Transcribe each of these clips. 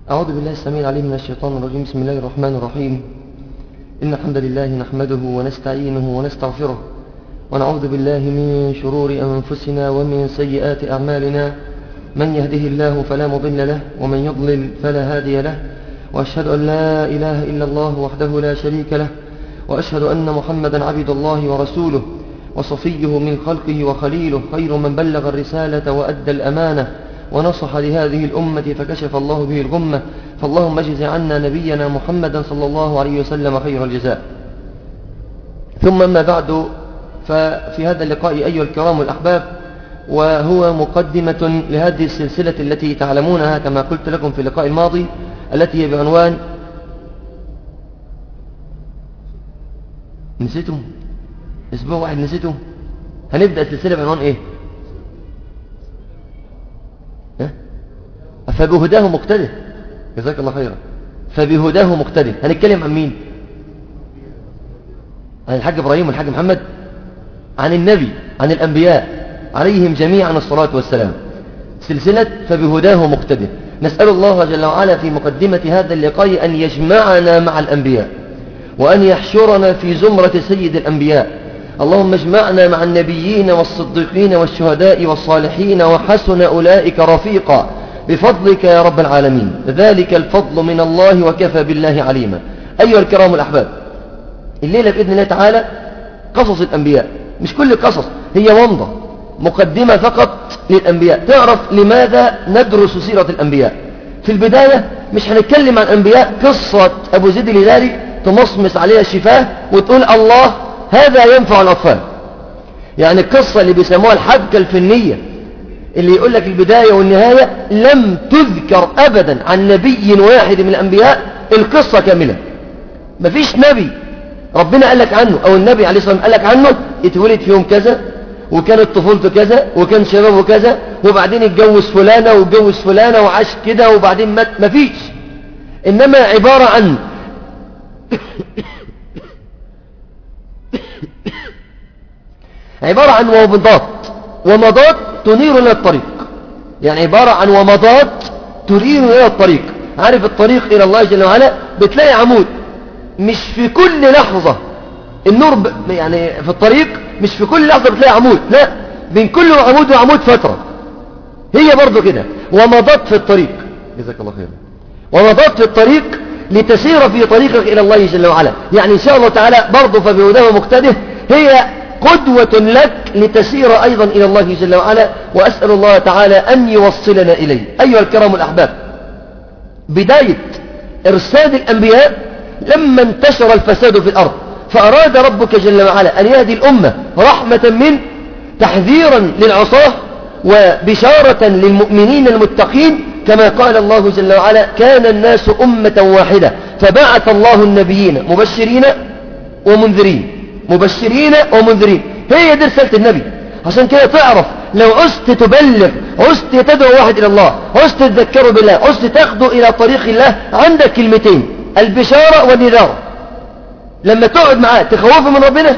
أعوذ بالله السميع العليم من الشيطان الرجيم بسم الله الرحمن الرحيم إن الحمد لله نحمده ونستعينه ونستغفره ونعوذ بالله من شرور أنفسنا ومن سيئات أعمالنا من يهده الله فلا مضل له ومن يضلل فلا هادي له وأشهد أن لا إله إلا الله وحده لا شريك له وأشهد أن محمدا عبد الله ورسوله وصفيه من خلقه وخليله خير من بلغ الرسالة وأدى الأمانة ونصح لهذه الأمة فكشف الله به الغمة فاللهم اجز عنا نبينا محمدا صلى الله عليه وسلم خير الجزاء ثم ما بعد ففي هذا اللقاء أيها الكرام الأحباب وهو مقدمة لهذه السلسلة التي تعلمونها كما قلت لكم في اللقاء الماضي التي هي بعنوان نسيتم اسبوع واحد نسيتم هنبدأ السلسلة بعنوان ايه ها؟ فبهداه مقتده جزاك الله خيرا فبهداه مقتده هنتكلم عن مين عن الحاج إبراهيم والحاج محمد عن النبي عن الأنبياء عليهم جميعا الصلاة والسلام سلسلة فبهداه مقتده نسأل الله جل وعلا في مقدمة هذا اللقاء أن يجمعنا مع الأنبياء وأن يحشرنا في زمرة سيد الأنبياء اللهم اجمعنا مع النبيين والصديقين والشهداء والصالحين وحسن أولئك رفيقا بفضلك يا رب العالمين ذلك الفضل من الله وكفى بالله عليما أيها الكرام الأحباب الليلة بإذن الله تعالى قصص الأنبياء مش كل القصص هي ومضة مقدمة فقط للأنبياء تعرف لماذا ندرس سيرة الأنبياء في البداية مش هنتكلم عن أنبياء قصة أبو زيد الهلالي تمصمص عليها الشفاه وتقول الله هذا ينفع الأطفال يعني القصة اللي بيسموها الحبكة الفنية اللي يقول لك البداية والنهاية لم تذكر أبدا عن نبي واحد من الأنبياء القصة كاملة مفيش نبي ربنا قال لك عنه أو النبي عليه الصلاة والسلام قال لك عنه اتولد في يوم كذا وكانت طفولته كذا وكان شبابه كذا وبعدين اتجوز فلانة واتجوز فلانة وعاش كده وبعدين مات مفيش إنما عبارة عن عبارة عن ومضات ومضات تنير لنا الطريق يعني عبارة عن ومضات تنير لنا الطريق عارف الطريق إلى الله جل وعلا بتلاقي عمود مش في كل لحظة النور ب... يعني في الطريق مش في كل لحظة بتلاقي عمود لا بين كل عمود وعمود فترة هي برضو كده ومضات في الطريق جزاك الله خير ومضات في الطريق لتسير في طريقك إلى الله جل وعلا يعني إن شاء الله تعالى برضو فبهداه مقتده هي قدوة لك لتسير أيضا إلى الله جل وعلا وأسأل الله تعالى أن يوصلنا إليه أيها الكرام الأحباب بداية إرسال الأنبياء لما انتشر الفساد في الأرض فأراد ربك جل وعلا أن يهدي الأمة رحمة منه تحذيرا للعصاة وبشارة للمؤمنين المتقين كما قال الله جل وعلا كان الناس أمة واحدة فبعث الله النبيين مبشرين ومنذرين مبشرين ومنذرين هي دي رسالة النبي عشان كده تعرف لو عزت تبلغ عزت تدعو واحد إلى الله عزت تذكره بالله عزت تاخده إلى طريق الله عندك كلمتين البشارة والنذارة لما تقعد معاه تخوفه من ربنا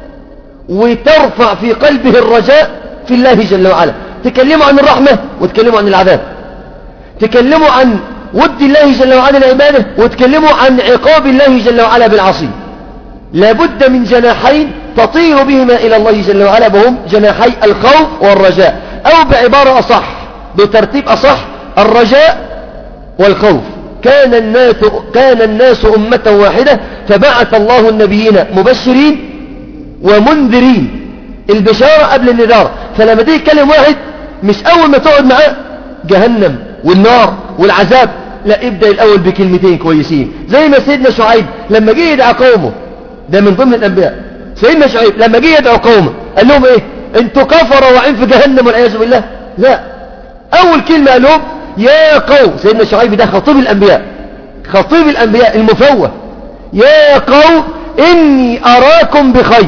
وترفع في قلبه الرجاء في الله جل وعلا تكلمه عن الرحمة وتكلمه عن العذاب تكلمه عن ود الله جل وعلا لعباده وتكلمه عن عقاب الله جل وعلا بالعصي لابد من جناحين تطير بهما إلى الله جل وعلا وهم جناحي الخوف والرجاء أو بعبارة أصح بترتيب أصح الرجاء والخوف كان الناس, كان الناس أمة واحدة فبعث الله النبيين مبشرين ومنذرين البشارة قبل النذار فلما تيجي يتكلم واحد مش أول ما تقعد معاه جهنم والنار والعذاب لا ابدأ الأول بكلمتين كويسين زي ما سيدنا شعيب لما جه يدعى قومه ده من ضمن الأنبياء سيدنا شعيب لما جه يدعو قومه قال لهم ايه انتوا كفروا وعين في جهنم والعياذ بالله لا أول كلمة قال لهم يا قوم سيدنا شعيب ده خطيب الأنبياء خطيب الأنبياء المفوه يا قوم إني أراكم بخير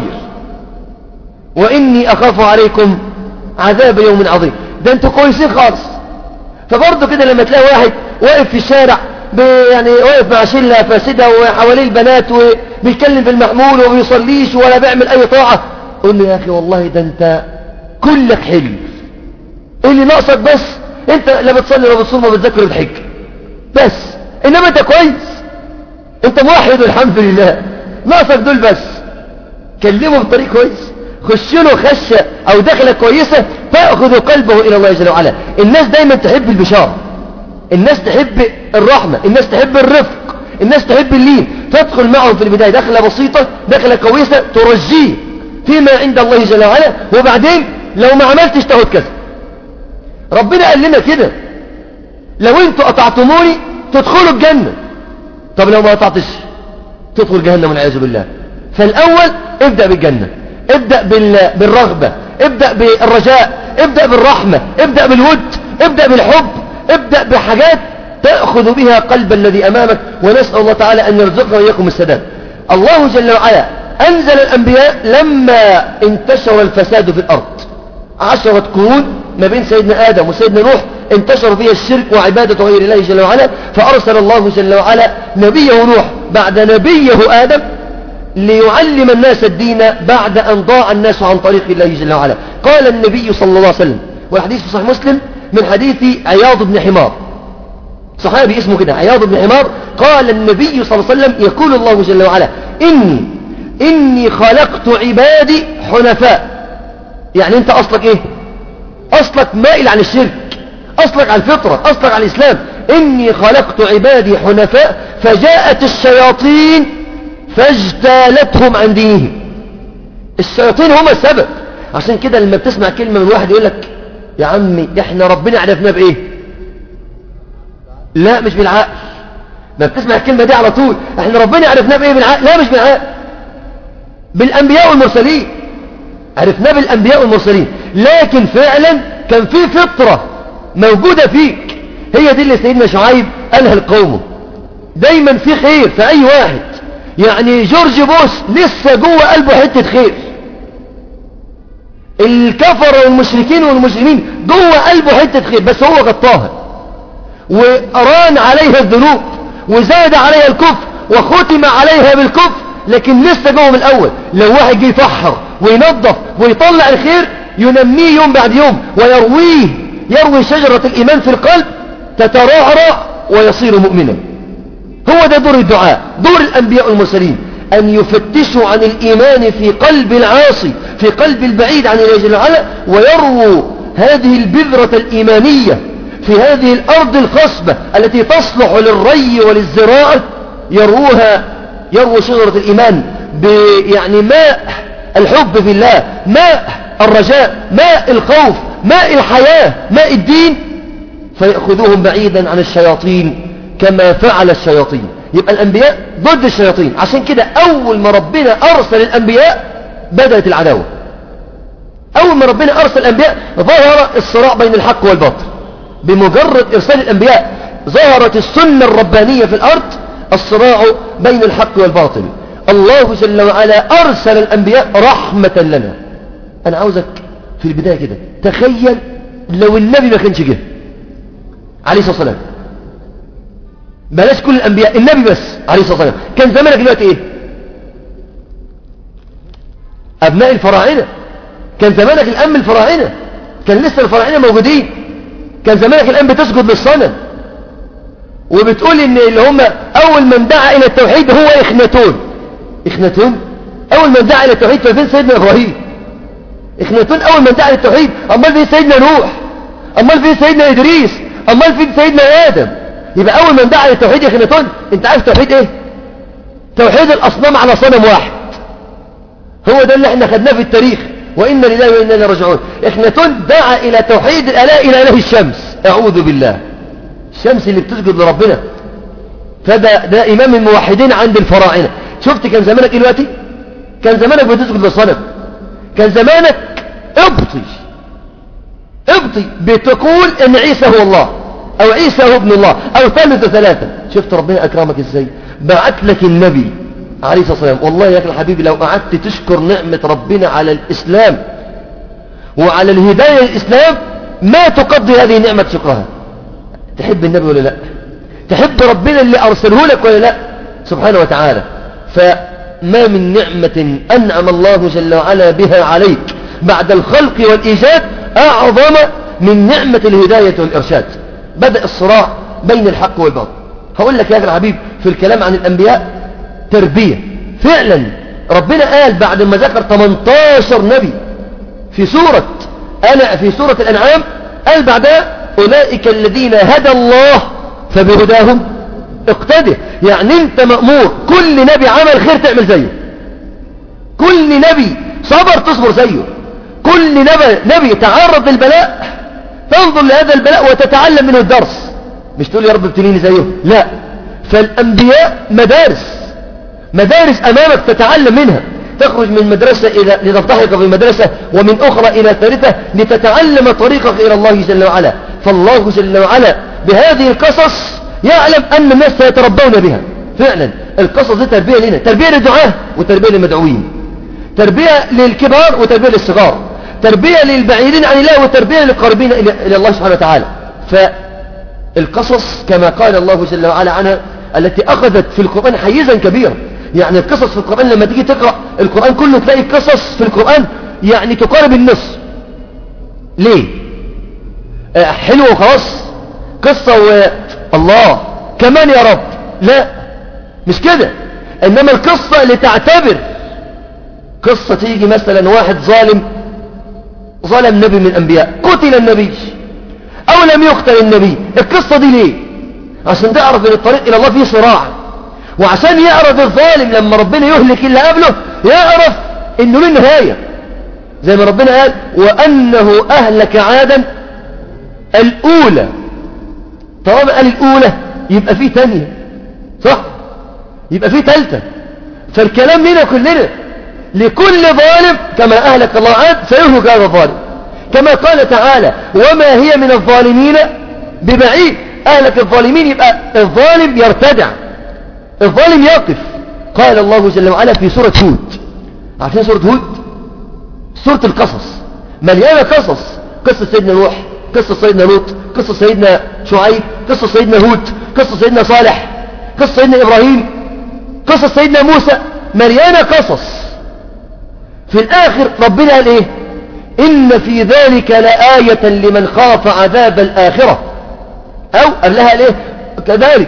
وإني أخاف عليكم عذاب يوم عظيم ده انتوا كويسين خالص فبرضه كده لما تلاقي واحد واقف في الشارع يعني واقف مع شلة فاسدة وحواليه البنات وبيتكلم في المحمول وما بيصليش ولا بيعمل أي طاعة قول له يا أخي والله ده أنت كلك حلو اللي ناقصك بس انت لا بتصلي ولا بتصوم ولا بتذكر الحج بس انما انت كويس انت موحد الحمد لله ناقصك دول بس كلمه بطريق كويس خش له خشة او دخلة كويسة تأخذ قلبه الى الله جل وعلا الناس دايما تحب البشارة الناس تحب الرحمة الناس تحب الرفق الناس تحب اللين تدخل معهم في البداية دخلة بسيطة دخلة كويسة ترجيه فيما عند الله جل وعلا وبعدين لو ما عملتش تاخد كذا ربنا قال لنا كده لو انتوا قطعتموني تدخلوا الجنة طب لو ما قطعتش تدخل جهنم والعياذ بالله فالأول ابدأ بالجنة ابدأ بالرغبة ابدأ بالرجاء ابدأ بالرحمة ابدأ بالود ابدأ بالحب ابدأ بحاجات تأخذ بها قلب الذي أمامك ونسأل الله تعالى أن يرزقنا وإياكم السداد الله جل وعلا أنزل الأنبياء لما انتشر الفساد في الأرض عشرة قرون ما بين سيدنا آدم وسيدنا نوح انتشر فيها الشرك وعبادة غير الله جل وعلا فأرسل الله جل وعلا نبيه نوح بعد نبيه آدم ليعلم الناس الدين بعد أن ضاع الناس عن طريق الله جل وعلا قال النبي صلى الله عليه وسلم والحديث في صحيح مسلم من حديث عياض بن حمار صحابي اسمه كده عياض بن حمار قال النبي صلى الله عليه وسلم يقول الله جل وعلا إني إني خلقت عبادي حنفاء يعني أنت أصلك إيه أصلك مائل عن الشرك أصلك على الفطرة أصلك على الإسلام إني خلقت عبادي حنفاء فجاءت الشياطين فاجتالتهم عن دينهم الشياطين هم السبب عشان كده لما بتسمع كلمة من واحد يقول لك يا عمي احنا ربنا عرفناه بايه لا مش بالعقل ما بتسمع الكلمة دي على طول احنا ربنا عرفناه بايه بالعقل لا مش بالعقل بالانبياء والمرسلين عرفناه بالانبياء والمرسلين لكن فعلا كان في فطرة موجودة فيك هي دي اللي سيدنا شعيب قالها لقومه دايما في خير في اي واحد يعني جورج بوش لسه جوه قلبه حتة خير الكفر والمشركين والمسلمين جوه قلبه حتة خير بس هو غطاها وأران عليها الذنوب وزاد عليها الكفر وختم عليها بالكفر لكن لسه جوه من الأول لو واحد جه يفحر وينظف ويطلع الخير ينميه يوم بعد يوم ويرويه يروي شجرة الإيمان في القلب تترعرع ويصير مؤمنا هو ده دور الدعاء دور الأنبياء المرسلين أن يفتشوا عن الإيمان في قلب العاصي في قلب البعيد عن الله جل وعلا ويروا هذه البذرة الإيمانية في هذه الأرض الخصبة التي تصلح للري وللزراعة يروها يروى شجرة الإيمان يعني ماء الحب في الله ماء الرجاء ماء الخوف ماء الحياة ماء الدين فيأخذوهم بعيدا عن الشياطين كما فعل الشياطين يبقى الأنبياء ضد الشياطين عشان كده أول ما ربنا أرسل الأنبياء بدأت العداوة أول ما ربنا أرسل الأنبياء ظهر الصراع بين الحق والباطل بمجرد إرسال الأنبياء ظهرت السنة الربانية في الأرض الصراع بين الحق والباطل الله جل وعلا أرسل الأنبياء رحمة لنا أنا عاوزك في البداية كده تخيل لو النبي ما كانش جه عليه الصلاة والسلام بلاش كل الأنبياء النبي بس عليه الصلاة والسلام كان زمانك دلوقتي إيه أبناء الفراعنة كان زمانك الأم الفراعنة كان لسه الفراعنة موجودين كان زمانك الآن بتسجد للصنم وبتقول ان اللي هم اول من دعا الى التوحيد هو اخناتون اخناتون اول من دعا الى التوحيد ففين سيدنا ابراهيم اخناتون اول من دعا الى التوحيد امال فين سيدنا نوح امال فين سيدنا ادريس امال فين سيدنا ادم يبقى اول من دعا الى التوحيد اخناتون انت عارف توحيد ايه توحيد الاصنام على صنم واحد هو ده اللي احنا خدناه في التاريخ وإن لله وإنا إليه راجعون اخناتون دعا إلى توحيد الآلاء إلى إله الشمس أعوذ بالله الشمس اللي بتسجد لربنا فده ده إمام الموحدين عند الفراعنة شفت كان زمانك دلوقتي كان زمانك بتسجد للصنم كان زمانك ابطي ابطي بتقول ان عيسى هو الله او عيسى هو ابن الله او ثالث ثلاثة شفت ربنا اكرمك ازاي بعت لك النبي عليه الصلاة والسلام والله يا أخي حبيبي لو قعدت تشكر نعمة ربنا على الإسلام وعلى الهداية الإسلام ما تقضي هذه النعمة شكرها تحب النبي ولا لا تحب ربنا اللي أرسله لك ولا لا سبحانه وتعالى فما من نعمة أنعم الله جل وعلا بها عليك بعد الخلق والإيجاد أعظم من نعمة الهداية والإرشاد بدأ الصراع بين الحق والباطل هقول لك يا أخي الحبيب في الكلام عن الأنبياء تربية فعلا ربنا قال بعد ما ذكر 18 نبي في سورة أنا في سورة الأنعام قال بعدها أولئك الذين هدى الله فبهداهم اقتدر يعني انت مأمور كل نبي عمل خير تعمل زيه كل نبي صبر تصبر زيه كل نبي, نبي تعرض للبلاء تنظر لهذا البلاء وتتعلم منه الدرس مش تقول يا رب ابتليني زيه لا فالأنبياء مدارس مدارس أمامك تتعلم منها تخرج من مدرسة إلى لتلتحق في مدرسة ومن أخرى إلى ثالثة لتتعلم طريقك إلى الله جل وعلا فالله جل وعلا بهذه القصص يعلم أن الناس سيتربون بها فعلا القصص دي تربية لنا تربية للدعاة وتربية للمدعوين تربية للكبار وتربية للصغار تربية للبعيدين عن الله وتربية للقريبين إلى الله سبحانه وتعالى فالقصص كما قال الله جل وعلا عنها التي أخذت في القرآن حيزا كبيرا يعني القصص في القرآن لما تيجي تقرأ القرآن كله تلاقي قصص في القرآن يعني تقارب النص ليه آه حلو وخلاص قصة و... الله كمان يا رب لا مش كده انما القصة اللي تعتبر قصة تيجي مثلا واحد ظالم ظلم نبي من الانبياء قتل النبي او لم يقتل النبي القصة دي ليه عشان تعرف ان الطريق الى الله فيه صراع وعشان يعرف الظالم لما ربنا يهلك اللي قبله يعرف انه له نهاية زي ما ربنا قال وانه اهلك عادا الاولى طالما قال الاولى يبقى فيه تانية صح يبقى فيه تالتة فالكلام لنا كلنا لكل ظالم كما اهلك الله عاد سيهلك هذا الظالم كما قال تعالى وما هي من الظالمين ببعيد اهلك الظالمين يبقى الظالم يرتدع الظالم يقف قال الله جل وعلا في سورة هود عارفين سورة هود سورة القصص مليانة قصص قصة سيدنا نوح قصة سيدنا لوط قصة سيدنا شعيب قصة سيدنا هود قصة سيدنا صالح قصة سيدنا إبراهيم قصة سيدنا موسى مليانة قصص في الآخر ربنا قال إيه إن في ذلك لآية لمن خاف عذاب الآخرة أو قال لها ليه كذلك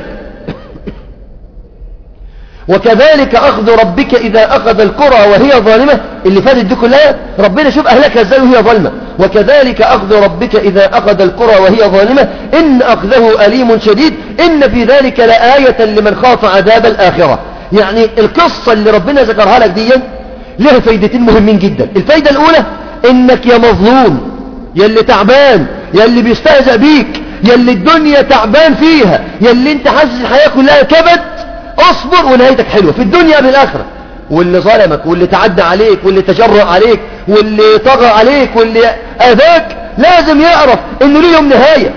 وكذلك أخذ ربك إذا أخذ القرى وهي ظالمة اللي فاتت دي كلها ربنا شوف أهلكها ازاي وهي ظالمة وكذلك أخذ ربك إذا أخذ القرى وهي ظالمة إن أخذه أليم شديد إن في ذلك لآية لمن خاف عذاب الآخرة يعني القصة اللي ربنا ذكرها لك دي لها فايدتين مهمين جدا الفايدة الأولى إنك يا مظلوم يا اللي تعبان يا اللي بيستهزأ بيك يا اللي الدنيا تعبان فيها يا اللي انت حاسس الحياة كلها كبد اصبر ونهايتك حلوة في الدنيا بالآخرة واللي ظلمك واللي تعدى عليك واللي تجرأ عليك واللي طغى عليك واللي أذاك لازم يعرف انه له يوم نهاية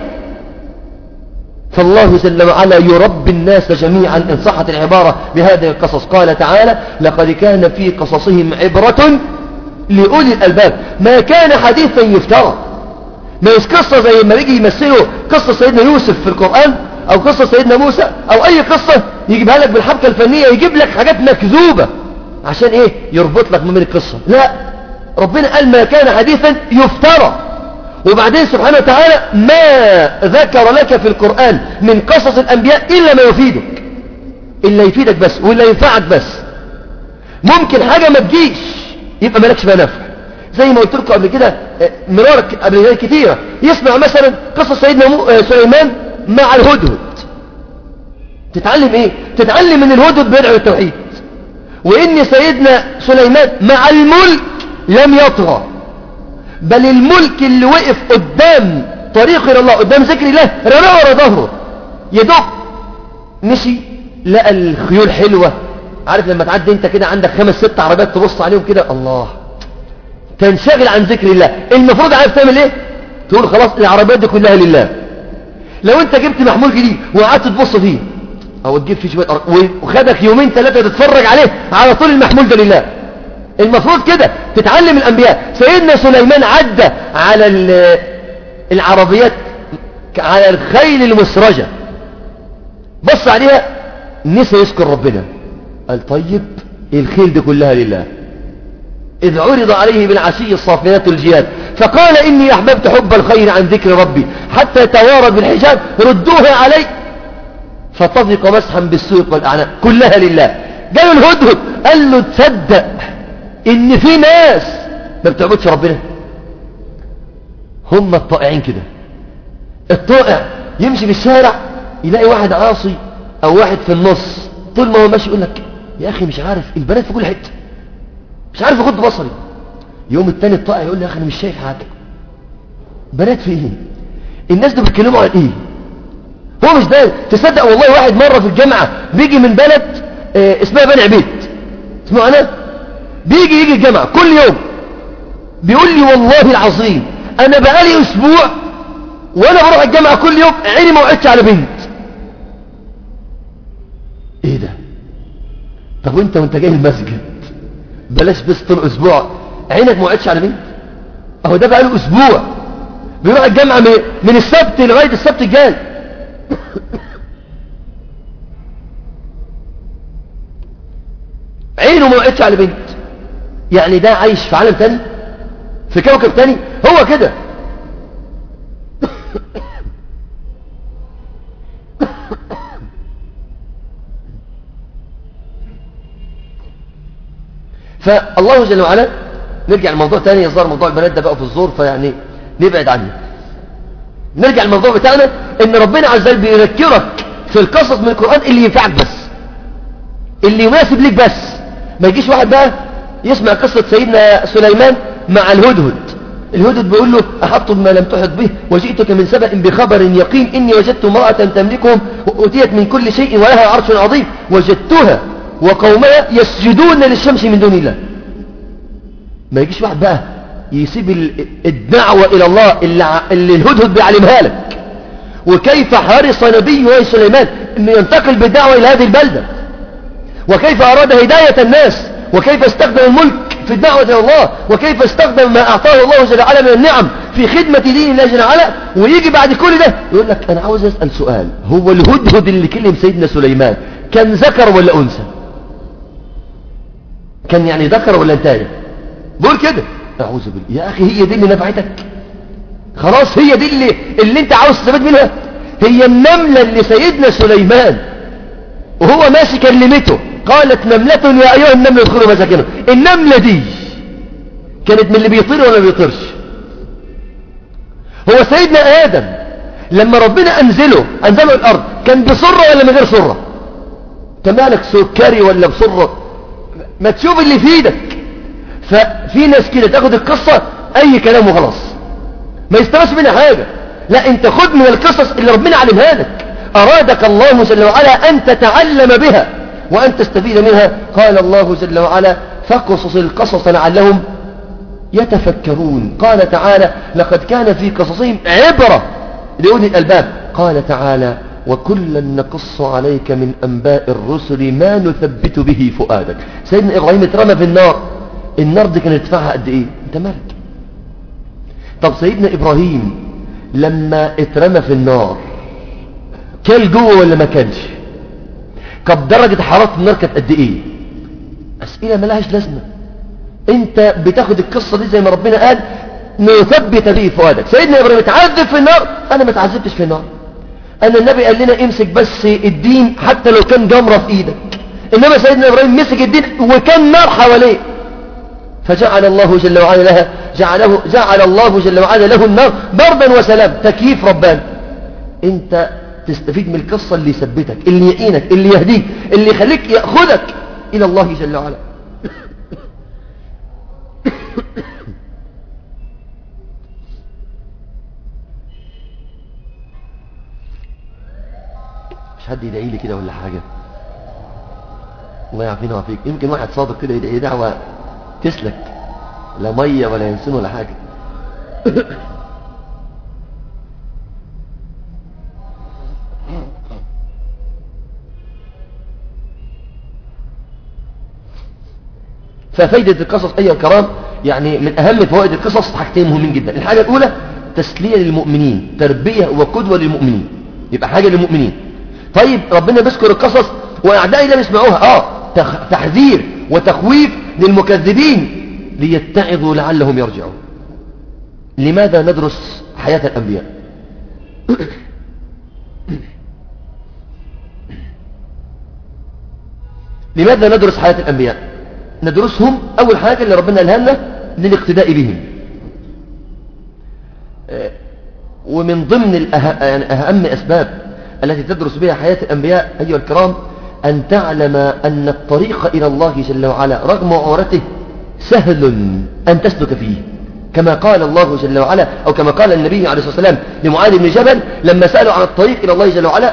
فالله جل وعلا يربي الناس جميعا إن صحت العبارة بهذه القصص قال تعالى لقد كان في قصصهم عبرة لأولي الألباب ما كان حديثا يفترى ما يس قصة زي ما يجي يمثله قصة سيدنا يوسف في القرآن أو قصة سيدنا موسى أو أي قصة يجيبها لك بالحبكة الفنية يجيب لك حاجات مكذوبة عشان إيه يربط لك من القصة لا ربنا قال ما كان حديثا يفترى وبعدين سبحانه وتعالى ما ذكر لك في القرآن من قصص الأنبياء إلا ما يفيدك إلا يفيدك بس وإلا ينفعك بس ممكن حاجة ما تجيش يبقى مالكش بها نفع زي ما قلت لكم قبل كده مرار قبل كده كتيرة يسمع مثلا قصة سيدنا سليمان مع الهدهد تتعلم ايه تتعلم من الهدهد بيدعو التوحيد وان سيدنا سليمان مع الملك لم يطغى بل الملك اللي وقف قدام طريق الى الله قدام ذكر الله رماه ورا ظهره يدق مشي لقى الخيول حلوة عارف لما تعدي انت كده عندك خمس ست عربيات تبص عليهم كده الله تنشغل عن ذكر الله المفروض عارف تعمل ايه تقول خلاص العربيات دي كلها لله لو انت جبت محمول جديد وقعدت تبص فيه او تجيب فيه شويه وخدك يومين ثلاثه تتفرج عليه على طول المحمول ده لله المفروض كده تتعلم الانبياء سيدنا سليمان عدى على العربيات على الخيل المسرجه بص عليها نسى يذكر ربنا قال طيب الخيل دي كلها لله إذ عرض عليه بالعشي الصافنات الجياد فقال إني أحببت حب الخير عن ذكر ربي حتى توارد بالحجاب ردوها علي فطفق مسحا بالسوق والأعناق كلها لله جاله الهدهد قال له تصدق ان في ناس ما بتعبدش ربنا هم الطائعين كده الطائع يمشي في الشارع يلاقي واحد عاصي او واحد في النص طول ما هو ماشي يقول لك يا اخي مش عارف البنات في كل حته مش عارف اغض بصري يوم التاني الطائع يقول لي يا اخي انا مش شايف حاجه بنات في ايه الناس دول بيتكلموا عن ايه هو مش ده تصدق والله واحد مرة في الجامعة بيجي من بلد اه اسمها بني عبيد اسمه انا بيجي يجي الجامعة كل يوم بيقول لي والله العظيم انا بقالي اسبوع وانا بروح الجامعة كل يوم عيني ما وقعتش على بنت ايه ده طب وانت وانت جاي المسجد بلاش بس طول اسبوع عينك ما وقعتش على بنت اهو ده بقاله اسبوع بيروح الجامعة من السبت لغاية السبت الجاي عينه ما وقعتش على بنت يعني ده عايش في عالم تاني في كوكب تاني هو كده فالله جل وعلا نرجع لموضوع تاني يظهر موضوع البنات ده بقى في الزور فيعني نبعد عنه نرجع للموضوع بتاعنا ان ربنا عز وجل بيذكرك في القصص من القرآن اللي ينفعك بس اللي يناسب ليك بس ما يجيش واحد بقى يسمع قصة سيدنا سليمان مع الهدهد الهدهد بيقول له أحط ما لم تحط به وجئتك من سبأ بخبر يقين إني وجدت امرأة تملكهم وأتيت من كل شيء ولها عرش عظيم وجدتها وقومها يسجدون للشمس من دون الله ما يجيش واحد بقى يسيب الدعوة إلى الله اللي, اللي الهدهد بيعلمها لك وكيف حرص نبيه سليمان أنه ينتقل بالدعوة إلى هذه البلدة وكيف أراد هداية الناس وكيف استخدم الملك في الدعوة إلى الله وكيف استخدم ما أعطاه الله جل وعلا من النعم في خدمة دين الله جل وعلا ويجي بعد كل ده يقول لك أنا عاوز أسأل سؤال هو الهدهد اللي كلم سيدنا سليمان كان ذكر ولا أنثى كان يعني ذكر ولا انتهى بقول كده أعوذ بالله يا أخي هي دي اللي نفعتك خلاص هي دي اللي, اللي انت عاوز تستفاد منها هي النملة اللي سيدنا سليمان وهو ماشي كلمته قالت نملة يا أيها النمل ادخلوا مساكنه النملة دي كانت من اللي بيطير ولا بيطيرش هو سيدنا آدم لما ربنا أنزله أنزله الأرض كان بصرة ولا من غير صرة تمالك سكري ولا بصرة ما تشوف اللي في ايدك ففي ناس كده تاخد القصة أي كلام وخلاص ما يستمش منها حاجة لا انت خد من القصص اللي ربنا علمها لك أرادك الله جل وعلا أن تتعلم بها وأن تستفيد منها قال الله جل وعلا فقصص القصص لعلهم يتفكرون قال تعالى لقد كان في قصصهم عبرة لأولي الألباب قال تعالى وكلا نقص عليك من أنباء الرسل ما نثبت به فؤادك سيدنا إبراهيم اترمى في النار النار دي كان ارتفاعها قد إيه انت مالك طب سيدنا إبراهيم لما اترمى في النار كان جوه ولا ما كانش طب درجة حرارة النار كانت قد ايه اسئلة ملهاش لازمة انت بتاخد القصة دي زي ما ربنا قال نثبت به فؤادك سيدنا ابراهيم اتعذب في النار انا ما اتعذبتش في النار انا النبي قال لنا امسك بس الدين حتى لو كان جمرة في ايدك انما سيدنا ابراهيم مسك الدين وكان نار حواليه فجعل الله جل وعلا لها جعله جعل الله جل وعلا له النار بردا وسلام تكييف ربان انت تستفيد من القصة اللي يثبتك اللي يعينك اللي يهديك اللي يخليك يأخذك إلى الله جل وعلا مش حد يدعي لي كده ولا حاجة الله يعافينا ويعافيك يمكن واحد صادق كده يدعي دعوة تسلك لا مية ولا ينسون ولا حاجة ففايدة القصص أيها الكرام يعني من أهم فوائد القصص حاجتين مهمين جدا الحاجة الأولى تسلية للمؤمنين تربية وقدوة للمؤمنين يبقى حاجة للمؤمنين طيب ربنا بيذكر القصص وأعدائي لا يسمعوها آه تحذير وتخويف للمكذبين ليتعظوا لعلهم يرجعون لماذا ندرس حياة الأنبياء لماذا ندرس حياة الأنبياء ندرسهم أول حاجة اللي ربنا قالها لنا للاقتداء بهم ومن ضمن الأه... يعني أهم أسباب التي تدرس بها حياة الأنبياء أيها الكرام أن تعلم أن الطريق إلى الله جل وعلا رغم عورته سهل أن تسلك فيه كما قال الله جل وعلا أو كما قال النبي عليه الصلاة والسلام لمعاذ بن جبل لما سألوا عن الطريق إلى الله جل وعلا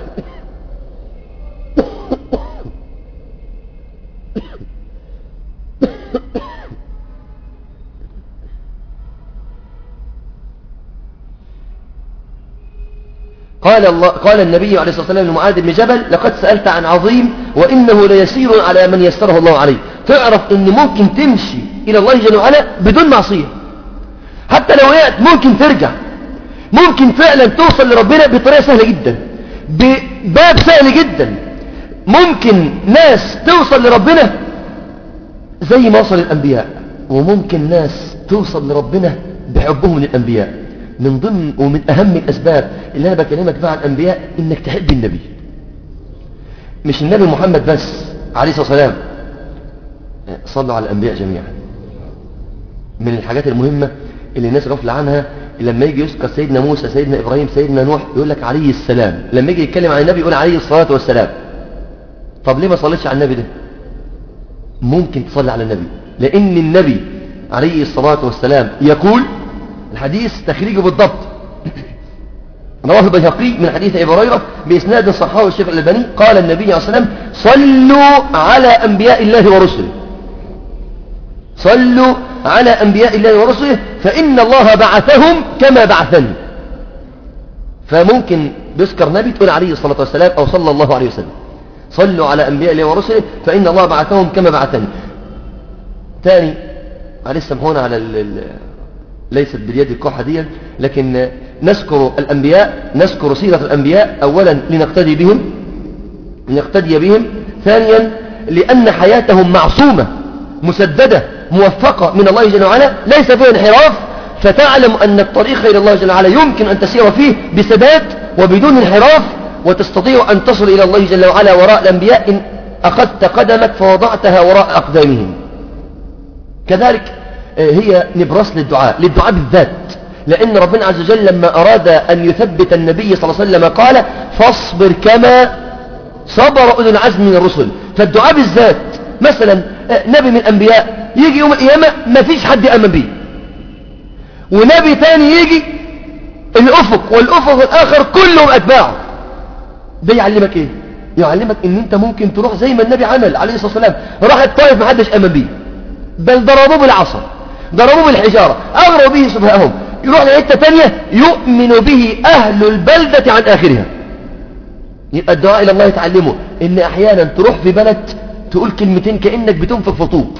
قال الله قال النبي عليه الصلاة والسلام لمعاذ بن جبل لقد سألت عن عظيم وإنه ليسير على من يسره الله عليه تعرف إن ممكن تمشي إلى الله جل وعلا بدون معصية حتى لو وقعت ممكن ترجع ممكن فعلا توصل لربنا بطريقة سهلة جدا بباب سهل جدا ممكن ناس توصل لربنا زي ما وصل الأنبياء وممكن ناس توصل لربنا بحبهم للأنبياء من ضمن ومن أهم الأسباب اللي أنا بكلمك بها عن الأنبياء إنك تحب النبي مش النبي محمد بس عليه الصلاة والسلام صلوا على الأنبياء جميعا من الحاجات المهمة اللي الناس غفلة عنها لما يجي يذكر سيدنا موسى سيدنا إبراهيم سيدنا نوح يقول لك عليه السلام لما يجي يتكلم عن النبي يقول عليه الصلاة والسلام طب ليه ما صليتش على النبي ده ممكن تصلي على النبي لأن النبي عليه الصلاة والسلام يقول الحديث تخريجه بالضبط رواه البيهقي من حديث ابي هريره باسناد صححه الشيخ الالباني قال النبي عليه الصلاه والسلام صلوا على انبياء الله ورسله صلوا على انبياء الله ورسله فان الله بعثهم كما بعثني فممكن بيذكر نبي تقول عليه الصلاه والسلام او صلى الله عليه وسلم صلوا على انبياء الله ورسله فان الله بعثهم كما بعثني ثاني معلش سامحونا على ال ليست باليد القاحة دي لكن نذكر الأنبياء نذكر سيرة الأنبياء أولا لنقتدي بهم لنقتدي بهم ثانيا لأن حياتهم معصومة مسددة موفقة من الله جل وعلا ليس فيها انحراف فتعلم أن الطريق إلى الله جل وعلا يمكن أن تسير فيه بثبات وبدون انحراف وتستطيع أن تصل إلى الله جل وعلا وراء الأنبياء إن أخذت قدمك فوضعتها وراء أقدامهم كذلك هي نبرس للدعاء للدعاء بالذات لأن ربنا عز وجل لما أراد أن يثبت النبي صلى الله عليه وسلم قال فاصبر كما صبر أولو العزم من الرسل فالدعاء بالذات مثلا نبي من الأنبياء يجي يوم القيامة ما فيش حد يأمن به ونبي ثاني يجي الأفق والأفق الآخر كلهم أتباعه ده يعلمك إيه يعلمك إن أنت ممكن تروح زي ما النبي عمل عليه الصلاة والسلام راح الطائف ما حدش أمن به بل ضربوه بالعصا ضربوه بالحجارة أغروا به سفهاءهم يروح لحتة تانية يؤمن به أهل البلدة عن آخرها يبقى الدعاء إلى الله يتعلمه إن أحيانا تروح في بلد تقول كلمتين كأنك بتنفق في طوب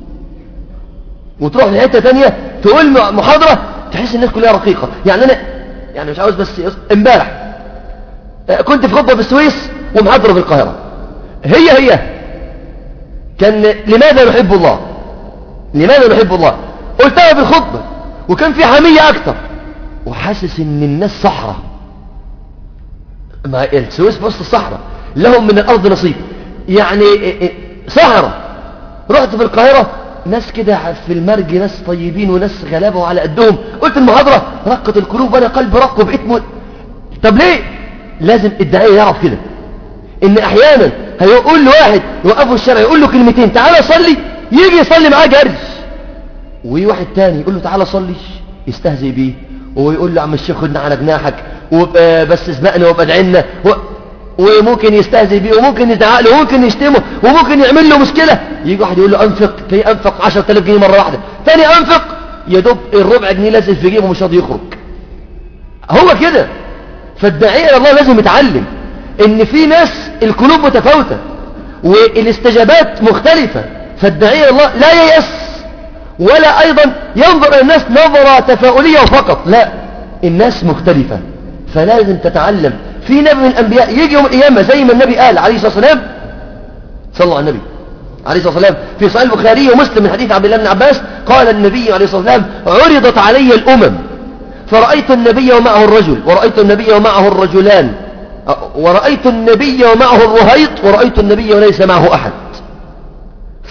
وتروح لحتة تانية تقول محاضرة تحس الناس كلها رقيقة يعني أنا يعني مش عاوز بس امبارح كنت في خطبة في السويس ومحاضرة في القاهرة هي هي كان لماذا نحب الله لماذا نحب الله قلتها في الخطبة وكان في حمية أكتر وحاسس ان الناس صحراء ما السويس في وسط الصحراء لهم من الأرض نصيب يعني صحراء رحت في القاهرة ناس كده في المرج ناس طيبين وناس غلابة وعلى قدهم قلت المحاضرة رقت القلوب وانا قلبي رق وبقيت مول طب ليه لازم الداعية يعرف كده ان احيانا هيقول لواحد يوقفه في الشارع يقول له كلمتين تعالى صلي يجي يصلي معاه جري ويجي واحد تاني يقول له تعالى صلي يستهزئ بيه ويقول له عم الشيخ خدنا على جناحك بس اسبقنا وابقى ادعينا و... وممكن يستهزئ بيه وممكن يزعق له وممكن يشتمه وممكن يعمل له مشكلة يجي واحد يقول له انفق تلاقيه انفق 10000 جنيه مرة واحدة تاني انفق يا دوب الربع جنيه لازم في جيبه مش راضي يخرج هو كده فالداعية الى الله لازم يتعلم ان في ناس القلوب متفاوتة والاستجابات مختلفة فالداعية الى الله لا ييأس ولا ايضا ينظر الى الناس نظرة تفاؤلية فقط لا الناس مختلفة فلازم تتعلم في نبي من الانبياء يجي يوم القيامة زي ما النبي قال عليه الصلاة والسلام صلوا على النبي عليه الصلاة والسلام في صحيح البخاري ومسلم من حديث عبد الله بن عباس قال النبي عليه الصلاة والسلام عرضت علي الأمم فرأيت النبي ومعه الرجل ورأيت النبي ومعه الرجلان ورأيت النبي ومعه الرهيط ورأيت النبي وليس معه أحد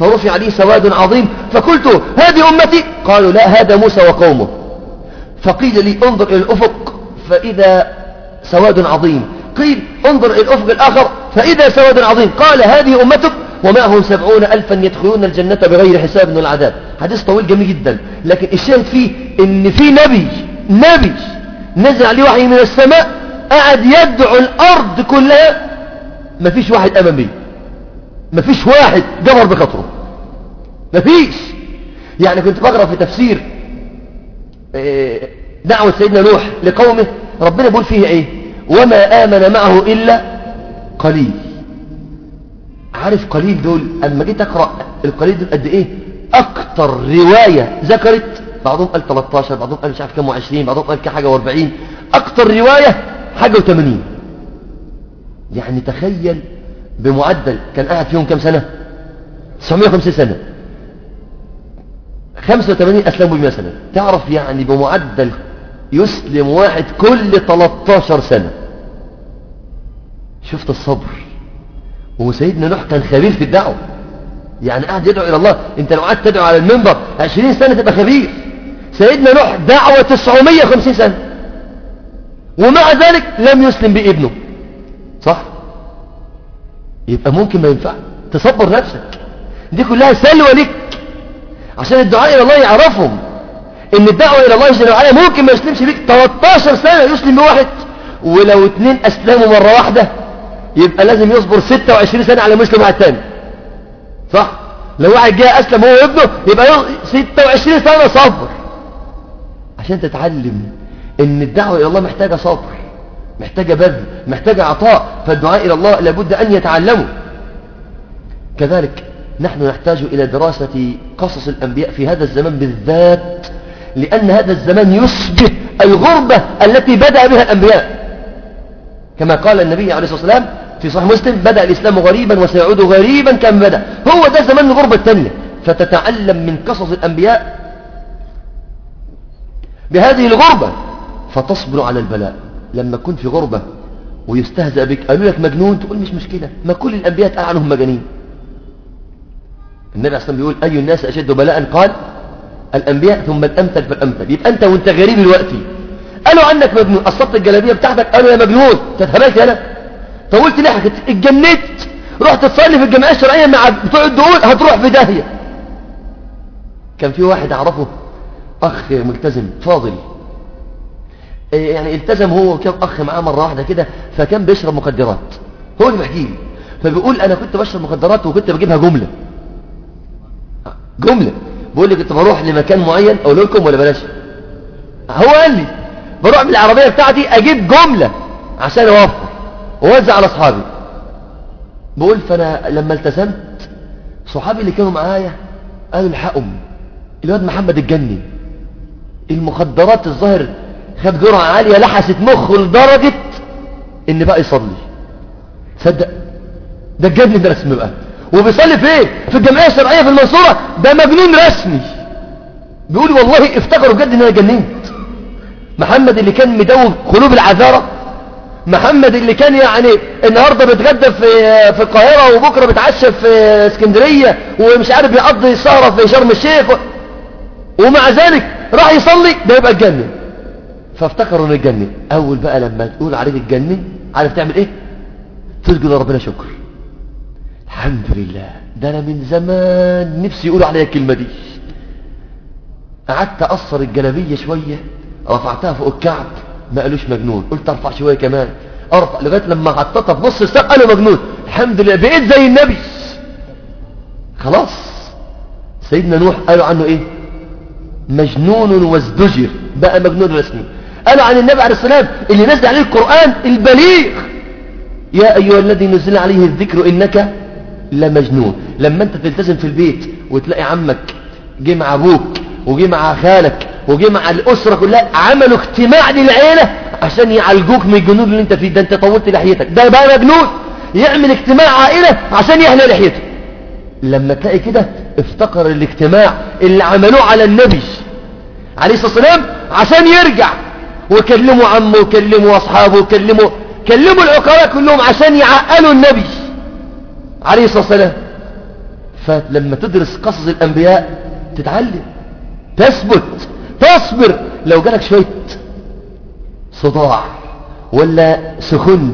فرفع لي سواد عظيم فقلت هذه أمتي قالوا لا هذا موسى وقومه فقيل لي انظر إلى الأفق فإذا سواد عظيم قيل انظر إلى الأفق الآخر فإذا سواد عظيم قال هذه أمتك ومعهم سبعون ألفا يدخلون الجنة بغير حساب من العذاب حديث طويل جميل جدا لكن الشاهد فيه ان في نبي نبي نزل عليه وحي من السماء قعد يدعو الأرض كلها ما فيش واحد أمن بيه ما فيش واحد جبر بخطره ما فيش يعني كنت بقرأ في تفسير دعوة سيدنا نوح لقومه ربنا بيقول فيه ايه وما آمن معه إلا قليل عارف قليل دول أما جيت أقرأ القليل دول قد إيه أكتر رواية ذكرت بعضهم قال 13 بعضهم قال مش عارف كام و20 بعضهم قال كحاجة و40 أكتر رواية حاجة و80 يعني تخيل بمعدل كان قاعد فيهم كام سنة 950 سنة 85 أسلموا ب سنة تعرف يعني بمعدل يسلم واحد كل 13 سنة شفت الصبر وسيدنا نوح كان خبير في الدعوة يعني قاعد يدعو إلى الله انت لو قعدت تدعو على المنبر 20 سنة تبقى خبير سيدنا نوح دعوة 950 سنة ومع ذلك لم يسلم بابنه صح يبقى ممكن ما ينفع تصبر نفسك دي كلها سلوى لك عشان الدعاء إلى الله يعرفهم ان الدعوة إلى الله جل وعلا ممكن ما يسلمش بيك 13 سنة يسلم بواحد ولو اتنين أسلموا مرة واحدة يبقى لازم يصبر 26 سنة على مسلم واحد تاني صح لو واحد جاء أسلم هو وابنه يبقى 26 سنة صبر عشان تتعلم ان الدعوة إلى الله محتاجة صبر محتاجة بذل محتاجة عطاء فالدعاء إلى الله لابد أن يتعلموا كذلك نحن نحتاج إلى دراسة قصص الأنبياء في هذا الزمان بالذات لأن هذا الزمان يشبه الغربة التي بدأ بها الأنبياء كما قال النبي عليه الصلاة والسلام في صحيح مسلم بدأ الإسلام غريبا وسيعود غريبا كما بدأ هو ده زمان الغربة الثانية فتتعلم من قصص الأنبياء بهذه الغربة فتصبر على البلاء لما كنت في غربة ويستهزأ بك قالوا لك مجنون تقول مش مشكلة ما كل الأنبياء تقال عنهم مجانين النبي عليه الصلاة بيقول أي الناس أشد بلاء قال الأنبياء ثم الأمثل فالأمثل يبقى أنت وانت غريب دلوقتي قالوا عنك مجنون قصبت الجلابية بتاعتك قالوا يا مجنون تتهبلت أنا طولت لحيتك اتجنيت رحت تصلي في الجمعية الشرعية مع بتوع الدهول هتروح في داهية كان في واحد أعرفه أخ ملتزم فاضل يعني التزم هو وكم أخ معاه مرة واحدة كده فكان بيشرب مخدرات هو اللي بيحكي لي فبيقول أنا كنت بشرب مخدرات وكنت بجيبها جملة جملة بيقول لي كنت بروح لمكان معين أقول لكم ولا بلاش هو قال لي بروح بالعربية بتاعتي أجيب جملة عشان أوفر ووزع على أصحابي بقول فأنا لما التزمت صحابي اللي كانوا معايا قالوا الحقهم الواد محمد اتجنن المخدرات الظاهر خد جرعة عالية لحست مخه لدرجة ان بقى يصلي صدق ده اتجنن رسمي بقى وبيصلي في ايه في الجمعية الشرعية في المنصورة ده مجنون رسمي بيقول والله افتكروا بجد ان انا جننت محمد اللي كان مدوب قلوب العذارة محمد اللي كان يعني النهاردة بيتغدى في في القاهرة وبكرة بيتعشى في اسكندرية ومش عارف يقضي السهرة في شرم الشيخ ومع ذلك راح يصلي ده يبقى اتجنن فافتكروا انه اتجنن اول بقى لما تقول عليك اتجنن عارف تعمل ايه تسجد لربنا شكر الحمد لله ده انا من زمان نفسي يقولوا عليا الكلمة دي قعدت اقصر الجلابية شوية رفعتها فوق الكعب ما قالوش مجنون قلت ارفع شوية كمان ارفع لغاية لما حطيتها في نص الساق قالوا مجنون الحمد لله بقيت زي النبي خلاص سيدنا نوح قالوا عنه ايه مجنون وازدجر بقى مجنون رسمي قالوا عن النبي عليه السلام اللي نزل عليه القرآن البليغ يا أيها الذي نزل عليه الذكر إنك لمجنون لما أنت تلتزم في البيت وتلاقي عمك جه مع أبوك وجه مع خالك وجه مع الأسرة كلها عملوا اجتماع للعيلة عشان يعالجوك من الجنون اللي انت فيه ده انت طولت لحيتك ده بقى مجنون يعمل اجتماع عائلة عشان يحلى لحيته لما تلاقي كده افتكر الاجتماع اللي عملوه على النبي عليه الصلاة والسلام عشان يرجع وكلموا عمه وكلموا أصحابه وكلموا كلموا العقلاء كلهم عشان يعقلوا النبي عليه الصلاة والسلام فلما تدرس قصص الأنبياء تتعلم تثبت تصبر لو جالك شوية صداع ولا سخنت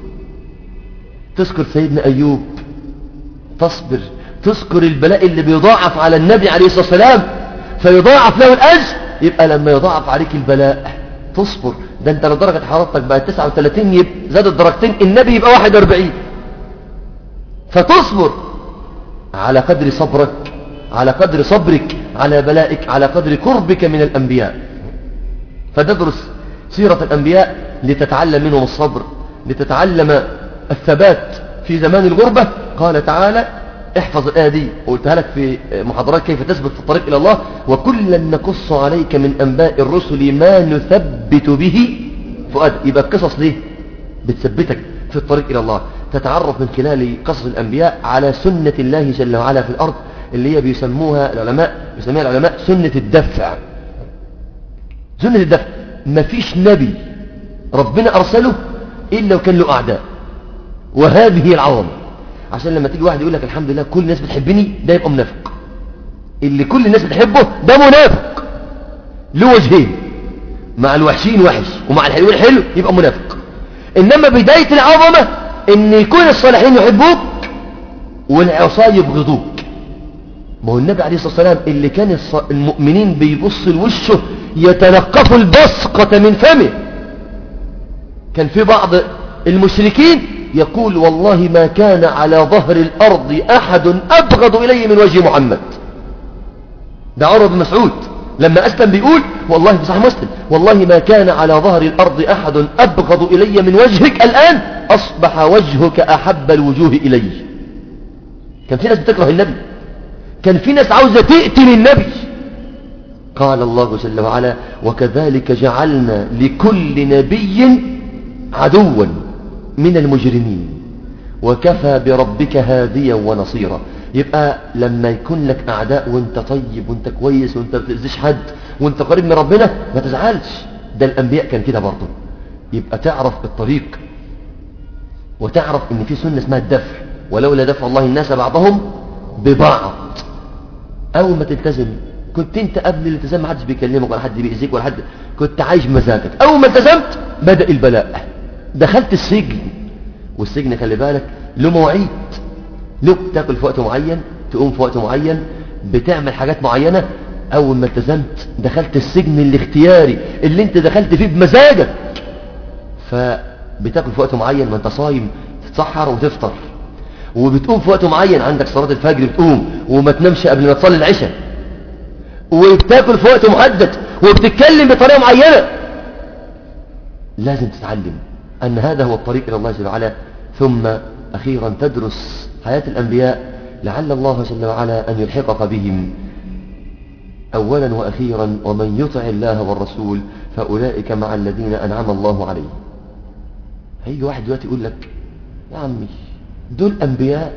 تذكر سيدنا أيوب تصبر تذكر البلاء اللي بيضاعف على النبي عليه الصلاة والسلام فيضاعف له الأجر يبقى لما يضاعف عليك البلاء تصبر ده انت لو درجة حرارتك بقت 39 يبقى زادت درجتين النبي يبقى 41 فتصبر على قدر صبرك على قدر صبرك على بلائك على قدر قربك من الأنبياء فتدرس سيرة الأنبياء لتتعلم منهم الصبر لتتعلم الثبات في زمان الغربة قال تعالى احفظ الآية دي قلتها لك في محاضرات كيف تثبت في الطريق إلى الله وكلا نقص عليك من أنباء الرسل ما نثبت به فؤاد يبقى القصص ليه بتثبتك في الطريق إلى الله تتعرف من خلال قصص الأنبياء على سنة الله جل وعلا في الأرض اللي هي بيسموها العلماء بيسميها العلماء سنة الدفع سنة الدفع مفيش نبي ربنا أرسله إلا وكان له أعداء وهذه العظمة عشان لما تيجي واحد يقول لك الحمد لله كل الناس بتحبني ده يبقى منافق اللي كل الناس بتحبه ده منافق له وجهين مع الوحشين وحش ومع الحلوين حلو يبقى منافق إنما بداية العظمة إن يكون الصالحين يحبوك والعصاة يبغضوك ما هو النبي عليه الصلاة والسلام اللي كان المؤمنين بيبص لوشه يتلقفوا البصقة من فمه كان في بعض المشركين يقول والله ما كان على ظهر الأرض أحد أبغض إلي من وجه محمد ده عمر بن مسعود لما أسلم بيقول والله في صحيح مسلم والله ما كان على ظهر الأرض أحد أبغض إلي من وجهك الآن أصبح وجهك أحب الوجوه إلي كان في ناس بتكره النبي كان في ناس عاوزة تقتل النبي قال الله جل وعلا وكذلك جعلنا لكل نبي عدوا من المجرمين وكفى بربك هاديا ونصيرا يبقى لما يكون لك أعداء وانت طيب وانت كويس وانت ما بتأذيش حد وانت قريب من ربنا ما تزعلش ده الأنبياء كان كده برضه يبقى تعرف الطريق وتعرف ان في سنة اسمها الدفع ولولا دفع الله الناس بعضهم ببعض اول ما تلتزم كنت انت قبل الالتزام ما حدش بيكلمك ولا حد بيأذيك ولا حد كنت عايش مزاجك اول ما التزمت بدأ البلاء دخلت السجن والسجن خلي بالك له مواعيد له تاكل في وقت معين تقوم في وقت معين بتعمل حاجات معينة اول ما التزمت دخلت السجن الاختياري اللي انت دخلت فيه بمزاجك فبتاكل في وقت معين ما انت صايم تتسحر وتفطر وبتقوم في وقت معين عندك صلاة الفجر بتقوم وما تنامش قبل ما تصلي العشاء وبتاكل في وقت محدد وبتتكلم بطريقة معينة لازم تتعلم أن هذا هو الطريق إلى الله جل وعلا ثم أخيرا تدرس حياة الأنبياء لعل الله جل وعلا أن يلحقك بهم أولا وأخيرا ومن يطع الله والرسول فأولئك مع الذين أنعم الله عليهم هيجي واحد دلوقتي يقول لك يا عمي دول أنبياء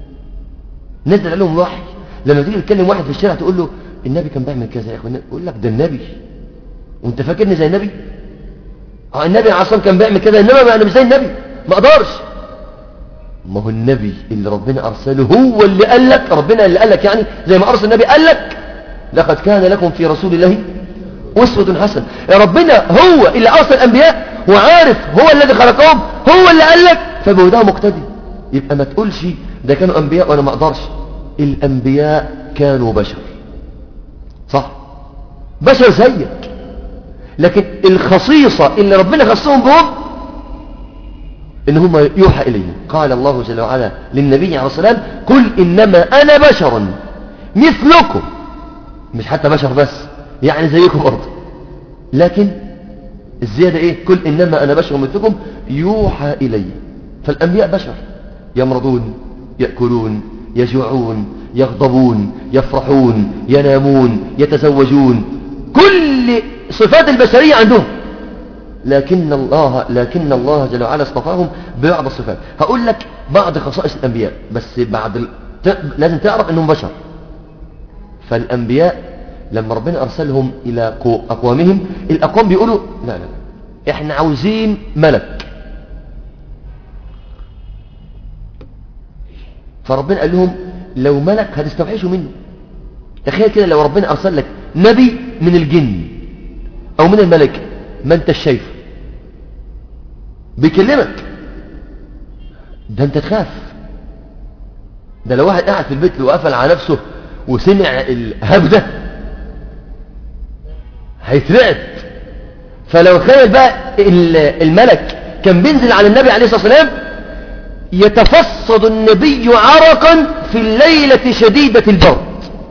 نزل عليهم وحي لما تيجي تكلم واحد في الشارع تقول له النبي كان بيعمل كذا يا اخوان يقول لك ده النبي وانت فاكرني زي النبي اه النبي عصام كان بيعمل كذا انما ما انا مش زي النبي ما اقدرش ما هو النبي اللي ربنا ارسله هو اللي قال لك ربنا اللي قال لك يعني زي ما ارسل النبي قال لك لقد كان لكم في رسول الله اسوه حسنه يا ربنا هو اللي ارسل الانبياء وعارف هو الذي خلقهم هو اللي قال لك فبهداه مقتدي يبقى ما تقولش ده كانوا انبياء وانا ما اقدرش الانبياء كانوا بشر صح بشر زيك لكن الخصيصة اللي ربنا خصهم بهم ان هم يوحى اليهم قال الله جل وعلا للنبي عليه الصلاة والسلام قل انما انا بشر مثلكم مش حتى بشر بس يعني زيكم برضه لكن الزيادة ايه قل انما انا بشر مثلكم يوحى الي فالانبياء بشر يمرضون يأكلون يجوعون يغضبون يفرحون ينامون يتزوجون كل صفات البشرية عندهم لكن الله لكن الله جل وعلا اصطفاهم ببعض الصفات هقول لك بعض خصائص الأنبياء بس بعد ال... ت... لازم تعرف أنهم بشر فالأنبياء لما ربنا أرسلهم إلى أقوامهم الأقوام بيقولوا لا لا احنا عاوزين ملك فربنا قال لهم لو ملك هتستوحشه منه تخيل كده لو ربنا أرسل لك نبي من الجن أو من الملك ما انت شايفه بيكلمك ده انت تخاف ده لو واحد قاعد في البيت وقفل على نفسه وسمع الهب ده هيترعب فلو تخيل بقى الملك كان بينزل على النبي عليه الصلاة والسلام يتفصد النبي عرقا في الليلة شديدة البرد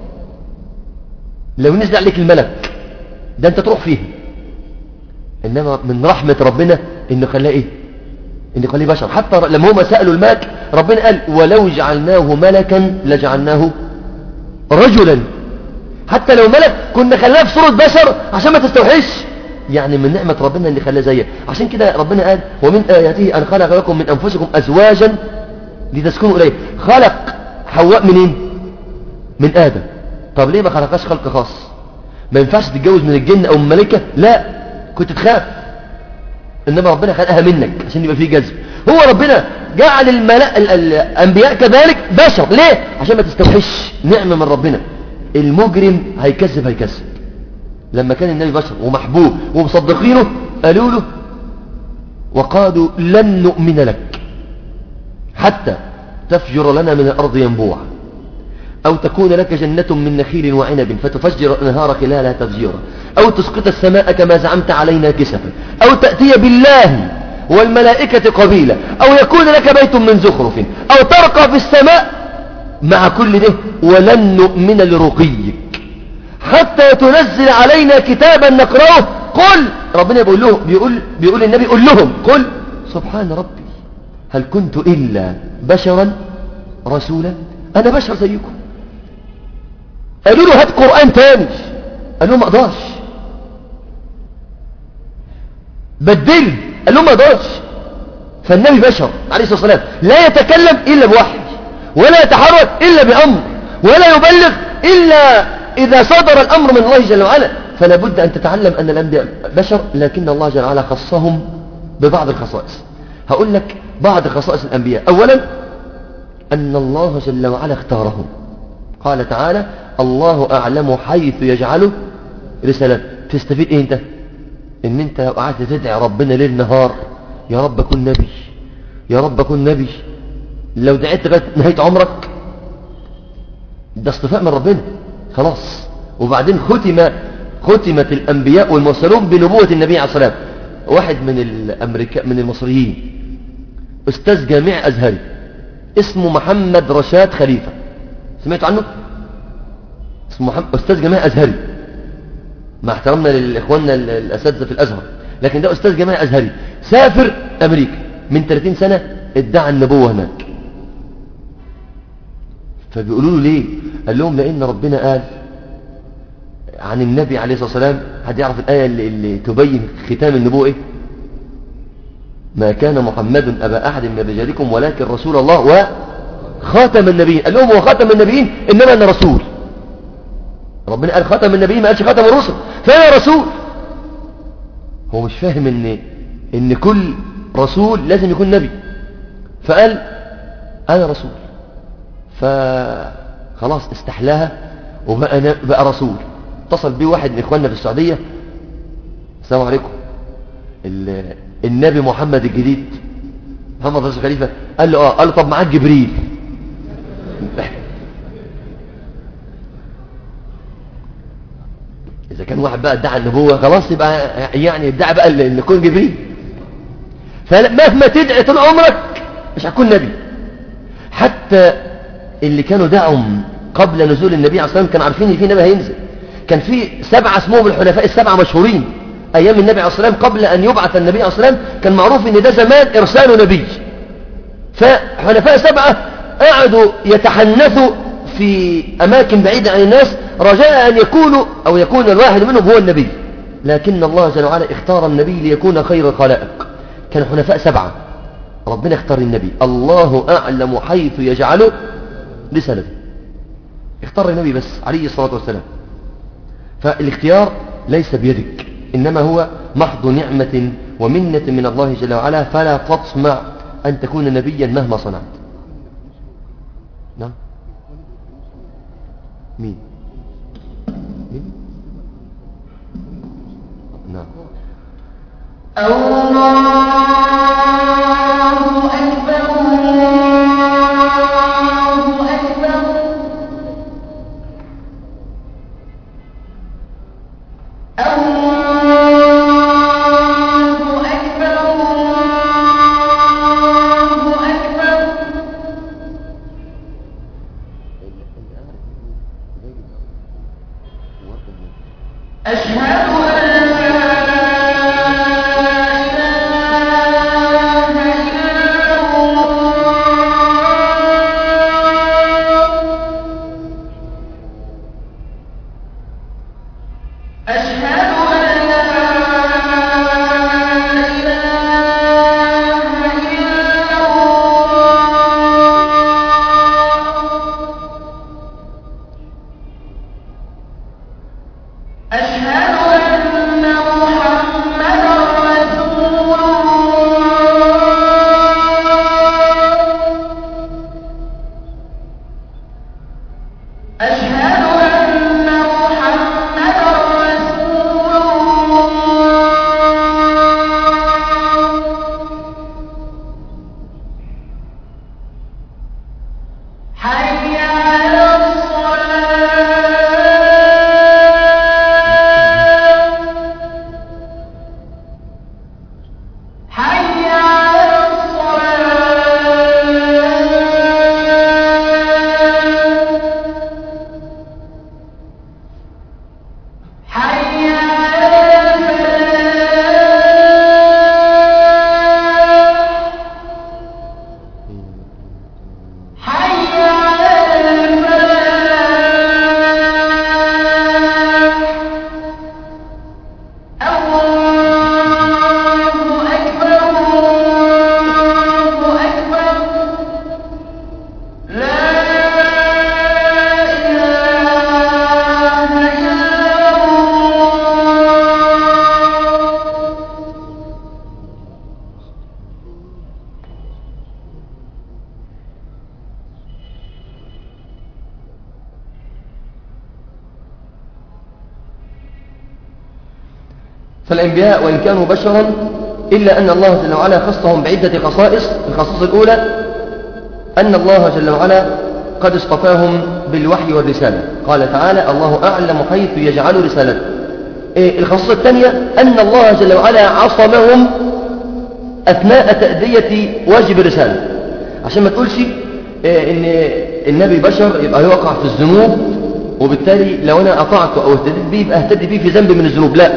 لو نزل عليك الملك ده انت تروح فيه انما من رحمة ربنا انه خلاه ايه انه خليه بشر حتى لما هم سألوا الملك ربنا قال ولو جعلناه ملكا لجعلناه رجلا حتى لو ملك كنا خلاه في صورة بشر عشان ما تستوحش يعني من نعمة ربنا اللي خلاه زيه عشان كده ربنا قال ومن آياته أن خلق لكم من أنفسكم أزواجا لتسكنوا إليه خلق حواء منين من آدم طب ليه ما خلقهاش خلق خاص ما ينفعش تتجوز من الجن أو من الملكة لا كنت تخاف إنما ربنا خلقها منك عشان يبقى فيه جذب هو ربنا جعل الملأ الأنبياء كذلك بشر ليه عشان ما تستوحش نعمة من ربنا المجرم هيكذب هيكذب لما كان النبي بشر ومحبوب ومصدقينه قالوا له وقالوا لن نؤمن لك حتى تفجر لنا من الأرض ينبوع أو تكون لك جنة من نخيل وعنب فتفجر الأنهار خلالها تفجيرا أو تسقط السماء كما زعمت علينا كسفا أو تأتي بالله والملائكة قبيلة أو يكون لك بيت من زخرف أو ترقى في السماء مع كل ده ولن نؤمن لرقيك حتى تنزل علينا كتابا نقرأه قل ربنا بيقول له بيقول بيقول النبي قل لهم قل سبحان ربي هل كنت إلا بشرا رسولا أنا بشر زيكم قالوا له هات قرآن تاني قال لهم ما اقدرش بدل قال لهم ما اقدرش فالنبي بشر عليه الصلاة والسلام لا يتكلم إلا بوحي ولا يتحرك إلا بأمر ولا يبلغ إلا إذا صدر الأمر من الله جل وعلا فلا بد أن تتعلم أن الأنبياء بشر لكن الله جل وعلا خصهم ببعض الخصائص هقول لك بعض خصائص الأنبياء أولا أن الله جل وعلا اختارهم قال تعالى الله أعلم حيث يجعله رسالة تستفيد إيه أنت إن أنت لو قعدت تدعي ربنا ليل نهار يا رب أكون نبي يا رب أكون نبي لو دعيت لغاية نهاية عمرك ده اصطفاء من ربنا خلاص وبعدين ختم ختمت الأنبياء والمرسلون بنبوة النبي عليه الصلاة والسلام واحد من الأمريكا من المصريين أستاذ جامع أزهري اسمه محمد رشاد خليفة سمعتوا عنه اسمه محمد أستاذ جامع أزهري مع احترامنا لإخواننا الأساتذة في الأزهر لكن ده أستاذ جامع أزهري سافر أمريكا من 30 سنة ادعى النبوة هناك فبيقولوا له ليه قال لهم لأن ربنا قال عن النبي عليه الصلاة والسلام حد يعرف الآية اللي, اللي تبين ختام النبوة إيه ما كان محمد أبا أحد من رجالكم ولكن رسول الله وخاتم النبيين قال لهم هو خاتم النبيين إنما أنا رسول ربنا قال خاتم النبيين ما قالش خاتم الرسل فأنا رسول هو مش فاهم ان ان كل رسول لازم يكون نبي فقال انا رسول فخلاص استحلاها وبقى بقى رسول اتصل بيه واحد من اخواننا في السعوديه السلام عليكم النبي محمد الجديد محمد رسول خليفه قال له اه قال له طب معاك جبريل إذا كان واحد بقى ادعى النبوة خلاص يبقى يعني ادعى بقى ان يكون جبريل فمهما تدعي طول عمرك مش هتكون نبي حتى اللي كانوا دعوا قبل نزول النبي عليه الصلاة والسلام كانوا عارفين ان في نبي هينزل كان في سبعة اسمهم الحلفاء السبعة مشهورين ايام النبي عليه الصلاة والسلام قبل ان يبعث النبي عليه الصلاة والسلام كان معروف ان ده زمان ارسال نبي فحلفاء سبعة قعدوا يتحنثوا في أماكن بعيدة عن الناس رجاء أن يكونوا أو يكون الواحد منهم هو النبي لكن الله جل وعلا اختار النبي ليكون خير الخلائق كان حنفاء سبعة ربنا اختار النبي الله أعلم حيث يجعله رسالته اختار النبي بس عليه الصلاة والسلام فالاختيار ليس بيدك إنما هو محض نعمة ومنة من الله جل وعلا فلا تطمع أن تكون نبيا مهما صنعت نعم مين مين نعم الله أكبر الله أكبر الله أكبر الله أكبر أشهد أن لا إله إلا الله أشهد أن لا إله إلا الله أشهد أن محمدا رسول الله أشهد أن محمدا رسول الله حي على الصلاة حي على الصلاة حي على الفلاح حي على الفلاح الله أكبر الله أكبر لا إله إلا الله فالأنبياء وإن كانوا بشرا إلا أن الله جل وعلا خصهم بعدة خصائص الخصائص الأولى أن الله جل وعلا قد اصطفاهم بالوحي والرسالة قال تعالى الله أعلم حيث يجعل رسالته إيه الخصائص الثانية أن الله جل وعلا عصمهم أثناء تأدية واجب الرسالة عشان ما تقولش إيه إن النبي بشر يبقى يوقع في الذنوب وبالتالي لو أنا أطعته أو اهتديت به يبقى اهتدي به في ذنب من الذنوب لا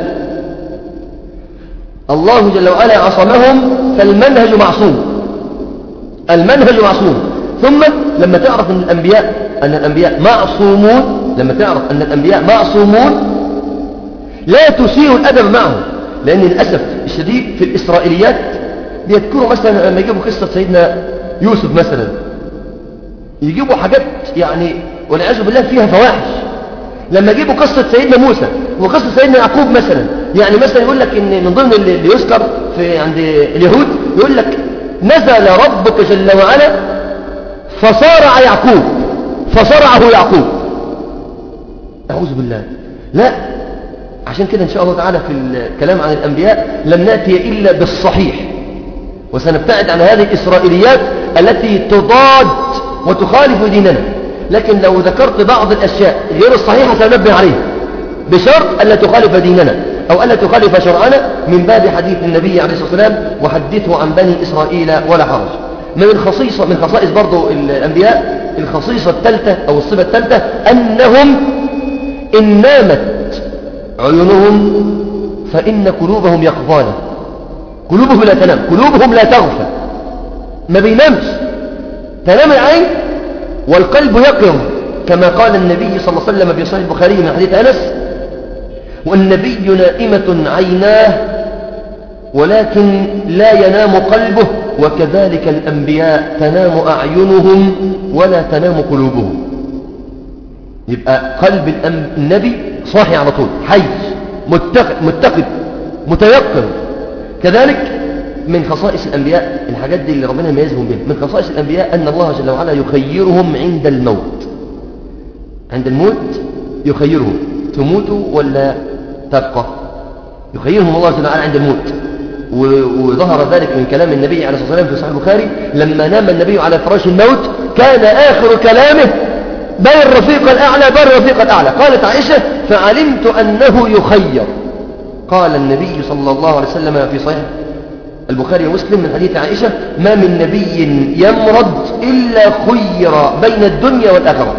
الله جل وعلا عصمهم فالمنهج معصوم المنهج معصوم ثم لما تعرف أن الأنبياء أن الأنبياء معصومون لما تعرف أن الأنبياء معصومون لا تسيء الأدب معهم لأن للأسف الشديد في الإسرائيليات بيذكروا مثلا لما يجيبوا قصة سيدنا يوسف مثلا يجيبوا حاجات يعني والعياذ بالله فيها فواحش لما يجيبوا قصة سيدنا موسى وقصة سيدنا يعقوب مثلا يعني مثلا يقول لك ان من ضمن اللي يذكر في عند اليهود يقول لك نزل ربك جل وعلا فصارع يعقوب فصرعه يعقوب أعوذ بالله لا عشان كده إن شاء الله تعالى في الكلام عن الأنبياء لن نأتي إلا بالصحيح وسنبتعد عن هذه الإسرائيليات التي تضاد وتخالف ديننا لكن لو ذكرت بعض الأشياء غير الصحيحة سننبه عليها بشرط ألا تخالف ديننا أو ألا تخالف شرعنا من باب حديث النبي عليه الصلاة والسلام وحدثه عن بني إسرائيل ولا حرج من الخصيصة من خصائص برضو الأنبياء الخصيصة الثالثة أو الصفة الثالثة أنهم إن نامت عيونهم فإن قلوبهم يقظانة قلوبهم لا تنام قلوبهم لا تغفى ما بينامش تنام العين والقلب يقظ كما قال النبي صلى الله عليه وسلم في صحيح البخاري من حديث أنس والنبي نائمة عيناه ولكن لا ينام قلبه وكذلك الأنبياء تنام أعينهم ولا تنام قلوبهم يبقى قلب النبي صاحي على طول حي متقد, متقد متيقن كذلك من خصائص الأنبياء الحاجات دي اللي ربنا يميزهم بها من خصائص الأنبياء أن الله جل وعلا يخيرهم عند الموت عند الموت يخيرهم تموت ولا تبقى يخيرهم الله جل وعلا عند الموت و- وظهر ذلك من كلام النبي عليه الصلاة والسلام في صحيح البخاري لما نام النبي على فراش الموت كان آخر كلامه بل الرفيق الأعلى بل الرفيق الأعلى قالت عائشة فعلمت أنه يخير قال النبي صلى الله عليه وسلم في صحيح البخاري ومسلم من حديث عائشة ما من نبي يمرض إلا خير بين الدنيا والآخرة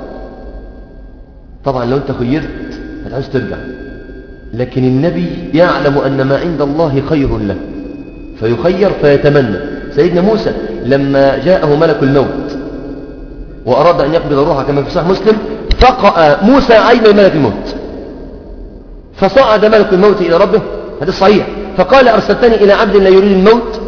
طبعا لو أنت خيرت هتعوز ترجع لكن النبي يعلم أن ما عند الله خير له فيخير فيتمنى سيدنا موسى لما جاءه ملك الموت وأراد أن يقبض روحه كما في صحيح مسلم فقأ موسى عين ملك الموت فصعد ملك الموت إلى ربه هذا صحيح فقال أرسلتني إلى عبد لا يريد الموت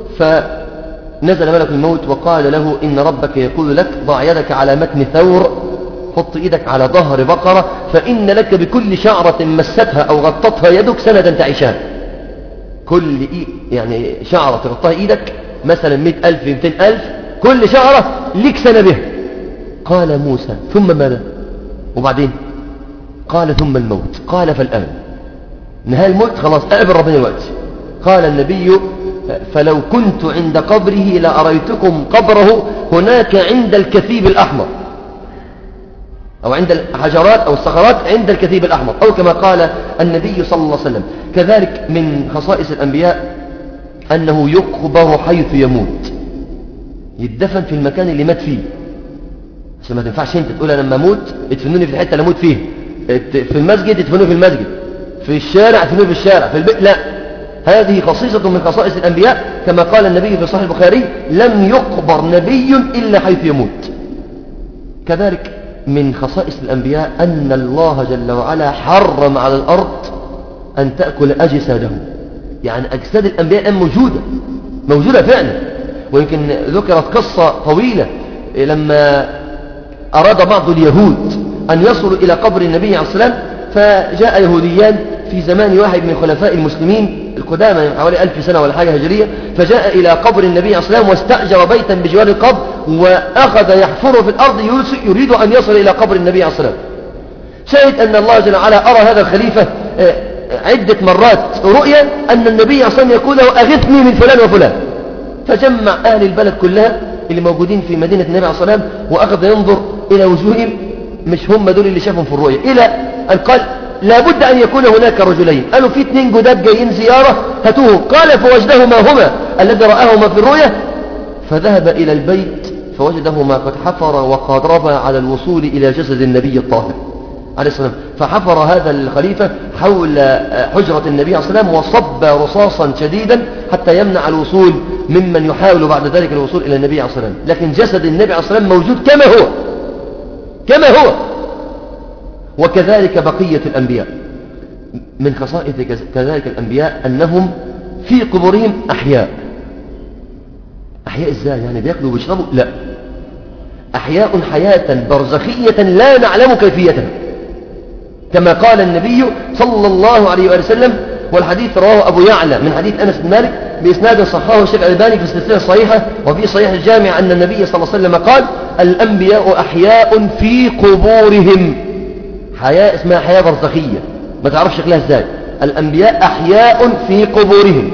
فنزل ملك الموت وقال له إن ربك يقول لك ضع يدك على متن ثور حط إيدك على ظهر بقرة فإن لك بكل شعرة مستها أو غطتها يدك سنة تعيشها كل إي يعني شعرة تغطها إيدك مثلا مئة ألف مئتين ألف كل شعرة لك سنة بها قال موسى ثم ماذا وبعدين قال ثم الموت قال فالآن نهاية الموت خلاص أقبل ربنا الوقت قال النبي فلو كنت عند قبره لأريتكم قبره هناك عند الكثيب الأحمر أو عند الحجرات أو الصخرات عند الكثيب الأحمر أو كما قال النبي صلى الله عليه وسلم كذلك من خصائص الأنبياء أنه يقبر حيث يموت يدفن في المكان اللي مات فيه عشان ما تنفعش انت تقول انا لما اموت ادفنوني في الحته اللي اموت فيها ات- في المسجد ادفنوني في المسجد في الشارع ادفنوني في الشارع في البيت لا هذه خصيصة من خصائص الأنبياء كما قال النبي في صحيح البخاري لم يقبر نبي إلا حيث يموت كذلك من خصائص الأنبياء أن الله جل وعلا حرم على الأرض أن تأكل أجسادهم يعني أجساد الأنبياء الآن موجودة موجودة فعلا ويمكن ذكرت قصة طويلة لما أراد بعض اليهود أن يصلوا إلى قبر النبي عليه الصلاة والسلام فجاء يهوديان في زمان واحد من خلفاء المسلمين القدامى من حوالي ألف سنة ولا حاجة هجرية فجاء إلى قبر النبي عليه الصلاة والسلام واستأجر بيتا بجوار القبر وأخذ يحفره في الأرض يرس- يريد أن يصل إلى قبر النبي عليه الصلاة والسلام شهد أن الله جل وعلا أرى هذا الخليفة آه، عدة مرات رؤيا أن النبي عليه الصلاة والسلام يقول له أغثني من فلان وفلان فجمع أهل البلد كلها اللي موجودين في مدينة النبي عليه الصلاة والسلام وأخذ ينظر إلى وجوههم مش هم دول اللي شافهم في الرؤيا إلى أن قال لابد أن يكون هناك رجلين قالوا في اثنين جداد جايين زيارة هاتوهم قال فوجدهما هما الذي رآهما في الرؤيا فذهب إلى البيت فوجدهما قد حفر وقاربا على الوصول إلى جسد النبي الطاهر عليه الصلاة والسلام فحفر هذا الخليفة حول آه، حجرة النبي عليه الصلاة والسلام وصب رصاصا شديدا حتى يمنع الوصول ممن يحاول بعد ذلك الوصول إلى النبي عليه الصلاة والسلام لكن جسد النبي عليه الصلاة والسلام موجود كما هو كما هو وكذلك بقية الأنبياء من خصائص كز- كذلك الأنبياء أنهم في قبورهم أحياء أحياء إزاي يعني بيأكلوا وبيشربوا لا أحياء حياة برزخية لا نعلم كيفيتها كما قال النبي صلى الله عليه وآله وسلم والحديث رواه أبو يعلى من حديث أنس بن مالك بإسناد صححه الشيخ الألباني في السلسلة الصحيحة وفي صحيح الجامع أن النبي صلى الله عليه وسلم قال الأنبياء أحياء في قبورهم حياة اسمها حياة برزخية ما تعرفش شكلها ازاي الأنبياء أحياء في قبورهم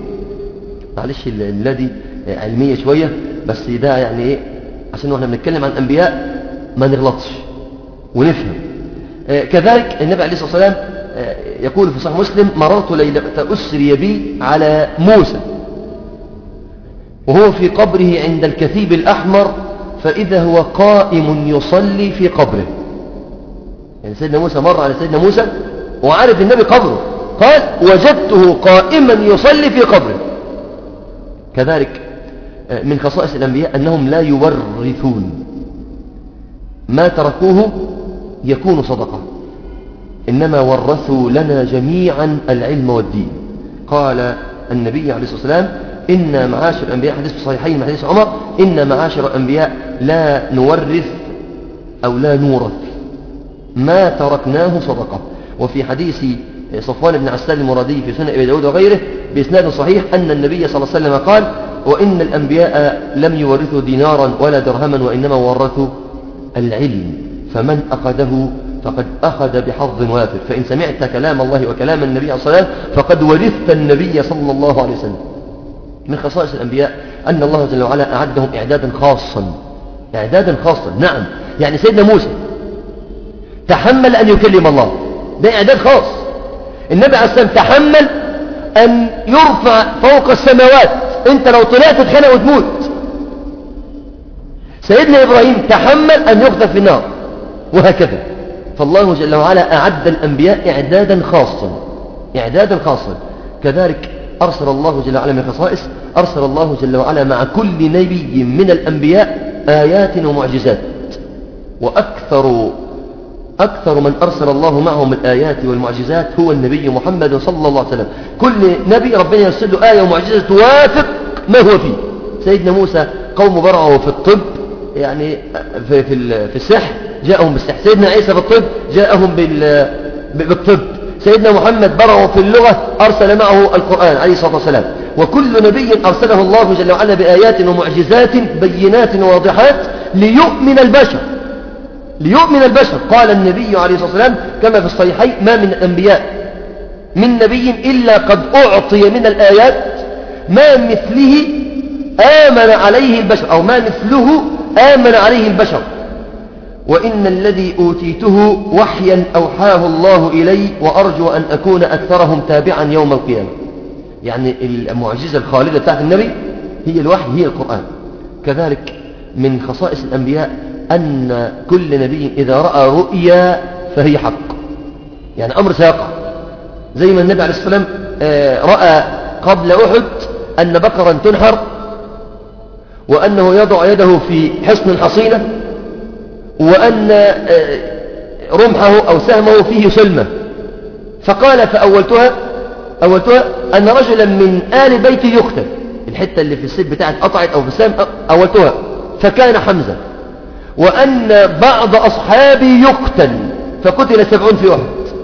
معلش ال- الذي علمية شوية بس ده يعني ايه عشان واحنا بنتكلم عن أنبياء ما نغلطش ونفهم آه، كذلك النبي عليه الصلاة والسلام آه، يقول في صحيح مسلم مررت ليلة أسري بي على موسى وهو في قبره عند الكثيب الأحمر فإذا هو قائم يصلي في قبره يعني سيدنا موسى مر على سيدنا موسى وعرف النبي قبره قال وجدته قائما يصلي في قبره كذلك آه، من خصائص الأنبياء أنهم لا يورثون ما تركوه يكون صدقة إنما ورثوا لنا جميعا العلم والدين قال النبي عليه الصلاة والسلام إن معاشر الأنبياء حديث في الصحيحين من حديث عمر إن معاشر الأنبياء لا نورث أو لا نورث ما تركناه صدقة وفي حديث صفوان بن عسال المرادي في سنة أبي داود وغيره بإسناد صحيح أن النبي صلى الله عليه وسلم قال وإن الأنبياء لم يورثوا دينارا ولا درهما وإنما ورثوا العلم فمن أخذه فقد أخذ بحظ وافر فإن سمعت كلام الله وكلام النبي عليه الصلاة والسلام فقد ورثت النبي صلى الله عليه وسلم من خصائص الأنبياء أن الله جل وعلا أعدهم إعدادا خاصا إعدادا خاصا نعم يعني سيدنا موسى تحمل أن يكلم الله ده إعداد خاص النبي عليه الصلاة والسلام تحمل أن يرفع فوق السماوات أنت لو طلعت تتخنق وتموت سيدنا إبراهيم تحمل أن يقذف في النار وهكذا فالله جل وعلا أعد الأنبياء إعدادا خاصا إعدادا خاصا كذلك أرسل الله جل وعلا من خصائص أرسل الله جل وعلا مع كل نبي من الأنبياء آيات ومعجزات وأكثر أكثر من أرسل الله معهم الآيات والمعجزات هو النبي محمد صلى الله عليه وسلم كل نبي ربنا يرسل له آية ومعجزة توافق ما هو فيه سيدنا موسى قوم برعوا في الطب يعني في, في, في السحر جاءهم بالسحر سيدنا عيسى في الطب جاءهم بال بالطب سيدنا محمد برعوا في اللغة أرسل معه القرآن عليه الصلاة والسلام وكل نبي أرسله الله جل وعلا بآيات ومعجزات بينات واضحات ليؤمن البشر ليؤمن البشر قال النبي عليه الصلاة والسلام كما في الصحيحين ما من الأنبياء من نبي إلا قد أعطي من الآيات ما مثله آمن عليه البشر أو ما مثله آمن عليه البشر وإن الذي أوتيته وحيا أوحاه الله إلي وأرجو أن أكون أكثرهم تابعا يوم القيامة يعني المعجزة الخالدة بتاعت النبي هي الوحي هي القرآن كذلك من خصائص الأنبياء أن كل نبي إذا رأى رؤيا فهي حق يعني أمر سيقع زي ما النبي عليه الصلاة والسلام رأى قبل أحد أن بقرا تنحر وأنه يضع يده في حصن حصينة وأن رمحه أو سهمه فيه سلمة فقال فأولتها أولتها أن رجلا من آل بيتي يقتل الحتة اللي في السيف بتاعت قطعت أو في السهم أولتها فكان حمزة وأن بعض أصحابي يقتل فقتل سبعون في واحد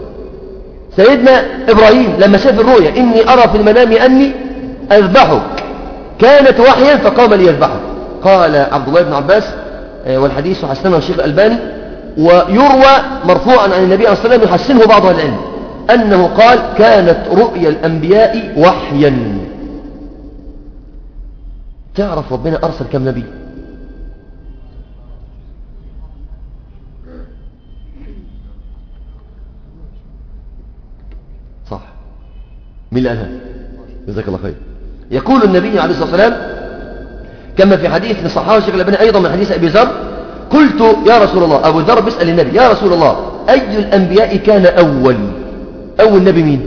سيدنا إبراهيم لما شاف الرؤيا إني أرى في المنام أني أذبحك كانت وحيا فقام ليذبحه قال عبد الله بن عباس والحديث حسنه الشيخ الألباني ويروى مرفوعا عن النبي عليه الصلاة والسلام يحسنه بعض العلم أنه قال كانت رؤيا الأنبياء وحيا تعرف ربنا أرسل كم نبي صح مين اللي قالها جزاك الله خير يقول النبي عليه الصلاة والسلام كما في حديث لصحابه الشيخ الألباني أيضا من حديث أبي ذر قلت يا رسول الله أبو ذر بيسأل النبي يا رسول الله أي الأنبياء كان أول أول نبي مين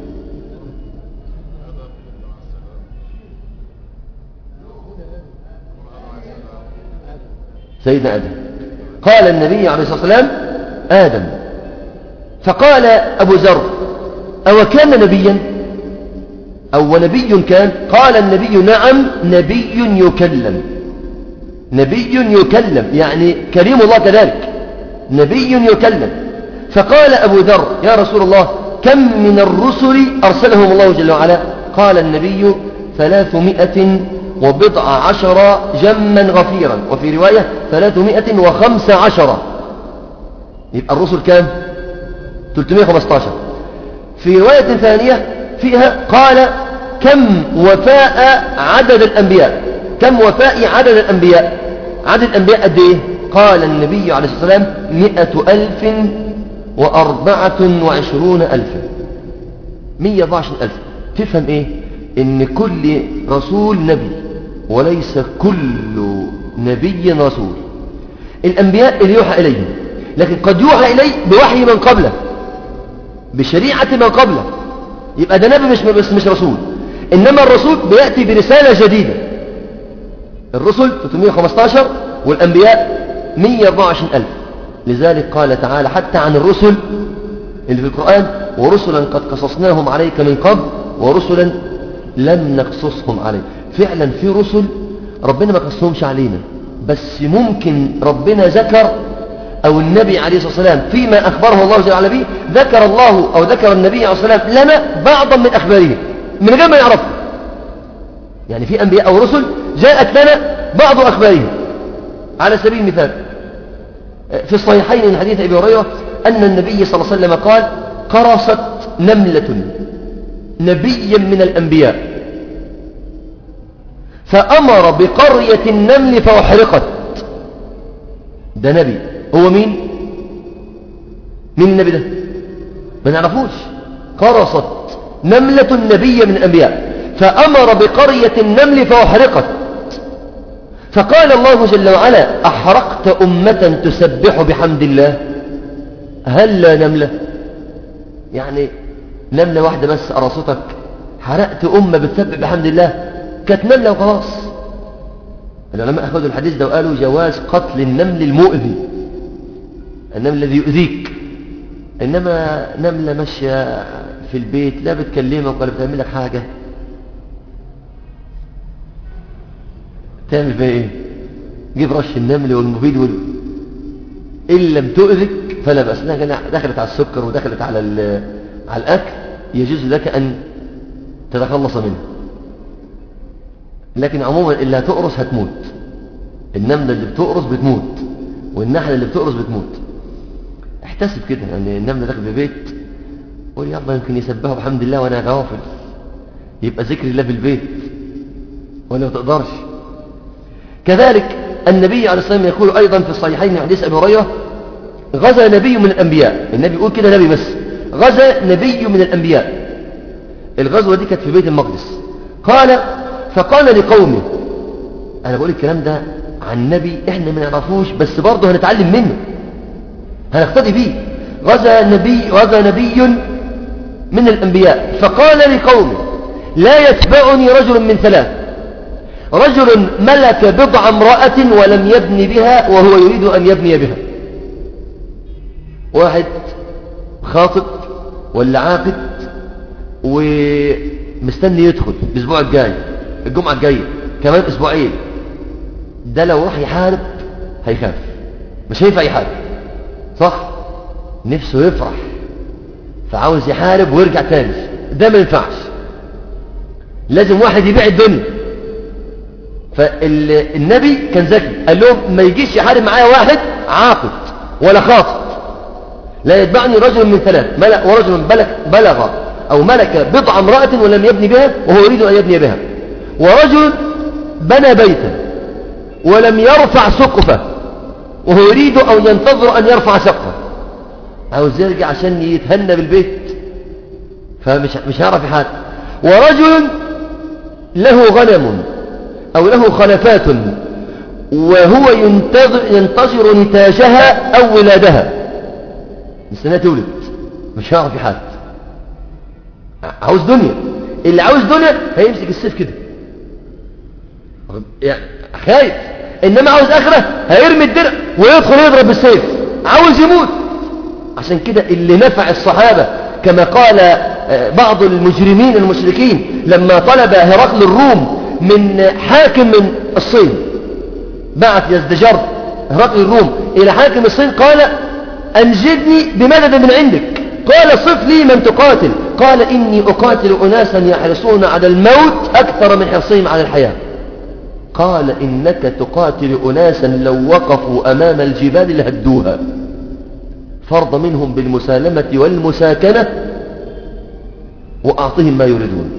سيدنا آدم قال النبي عليه الصلاة والسلام آدم فقال أبو ذر أو كان نبيا أو نبي كان قال النبي نعم نبي يكلم نبي يكلم يعني كريم الله كذلك نبي يكلم فقال أبو ذر يا رسول الله كم من الرسل أرسلهم الله جل وعلا قال النبي ثلاثمائة وبضع عشر جما غفيرا وفي رواية ثلاثمائة وخمس عشر يبقى الرسل كام 315 في رواية ثانية فيها قال كم وفاء عدد الأنبياء كم وفاء عدد الأنبياء عدد الأنبياء قد إيه قال النبي عليه الصلاة والسلام مئة ألف وأربعة وعشرون ألفا مية وعشرين ألف تفهم إيه إن كل رسول نبي وليس كل نبي رسول الأنبياء اللي يوحى إليهم لكن قد يوحى إليه بوحي من قبله بشريعة من قبله يبقى ده نبي مش بس مش رسول إنما الرسول بيأتي برسالة جديدة الرسل 315 والأنبياء 124 ألف لذلك قال تعالى حتى عن الرسل اللي في القرآن ورسلا قد قصصناهم عليك من قبل ورسلا لم نقصصهم عليك فعلا في رسل ربنا ما قصصهمش علينا بس ممكن ربنا ذكر أو النبي عليه الصلاة والسلام فيما أخبره الله جل وعلا به ذكر الله أو ذكر النبي عليه الصلاة والسلام لنا بعضا من أخباره من غير ما يعرفه يعني في أنبياء أو رسل جاءت لنا بعض أخبارهم على سبيل المثال في الصحيحين من حديث أبي هريرة أن النبي صلى الله عليه وسلم قال قرصت نملة نبيا من الأنبياء فأمر بقرية النمل فأحرقت ده نبي هو مين مين النبي ده ما نعرفوش قرصت نملة نبي من الأنبياء فأمر بقرية النمل فأحرقت فقال الله جل وعلا أحرقت أمة تسبح بحمد الله هل لا نملة يعني نملة واحدة بس قرصتك حرقت أمة بتسبح بحمد الله كانت نملة وخلاص العلماء أخذوا الحديث ده وقالوا جواز قتل النمل المؤذي النمل الذي يؤذيك إنما نملة ماشية في البيت لا بتكلمك ولا بتعمل لك حاجة تعمل فيها ايه جيب رش النمل والمبيد وال... إن لم تؤذك فلا بأس لكن دخلت على السكر ودخلت على ال... على الأكل يجوز لك أن تتخلص منه لكن عموما اللي هتقرص هتموت النملة اللي بتقرص بتموت والنحلة اللي بتقرص بتموت احتسب كده يعني النملة داخل في بيت قول يلا يمكن يسبحوا بحمد الله وانا غافل يبقى ذكر الله في البيت ولا ما تقدرش كذلك النبي عليه الصلاة والسلام يقول أيضا في الصحيحين من حديث أبي هريرة غزا نبي من الأنبياء النبي يقول كده نبي بس غزا نبي من الأنبياء الغزوة دي كانت في بيت المقدس قال فقال لقومه أنا بقول الكلام ده عن نبي إحنا ما نعرفوش بس برضه هنتعلم منه هنقتدي بيه غزا نبي غزا نبي من الأنبياء فقال لقومه لا يتبعني رجل من ثلاث رجل ملك بضع امرأة ولم يبني بها وهو يريد أن يبني بها واحد خاطب ولا عاقد ومستني يدخل الأسبوع الجاي الجمعة الجاية كمان أسبوعين ده لو راح يحارب هيخاف مش هينفع يحارب صح نفسه يفرح فعاوز يحارب ويرجع تاني ده ما ينفعش لازم واحد يبيع الدنيا فالنبي كان ذكي قال لهم ما يجيش يحارب معايا واحد عاقد ولا خاطب لا يتبعني رجل من ثلاث ملك ورجل بلغ, بلغ أو ملك بضع امرأة ولم يبني بها وهو يريد أن يبني بها ورجل بنى بيتا ولم يرفع سقفه وهو يريد أو ينتظر أن يرفع سقفه عاوز يرجع عشان يتهنى بالبيت فمش مش هيعرف يحارب ورجل له غنم أو له خلفات وهو ينتظر, ينتظر نتاجها أو ولادها مستناه تولد مش هيعرف يحارب عاوز دنيا اللي عاوز دنيا هيمسك السيف كده يعني خايف انما عاوز اخره هيرمي الدرع ويدخل يضرب بالسيف عاوز يموت عشان كده اللي نفع الصحابة كما قال بعض المجرمين المشركين لما طلب هرقل الروم من حاكم من الصين بعث يزدجر هرقل الروم إلى حاكم الصين قال أنجدني بمدد من عندك قال صف لي من تقاتل قال إني أقاتل أناسا يحرصون على الموت أكثر من حرصهم على الحياة قال إنك تقاتل أناسا لو وقفوا أمام الجبال لهدوها فرض منهم بالمسالمة والمساكنة وأعطهم ما يريدون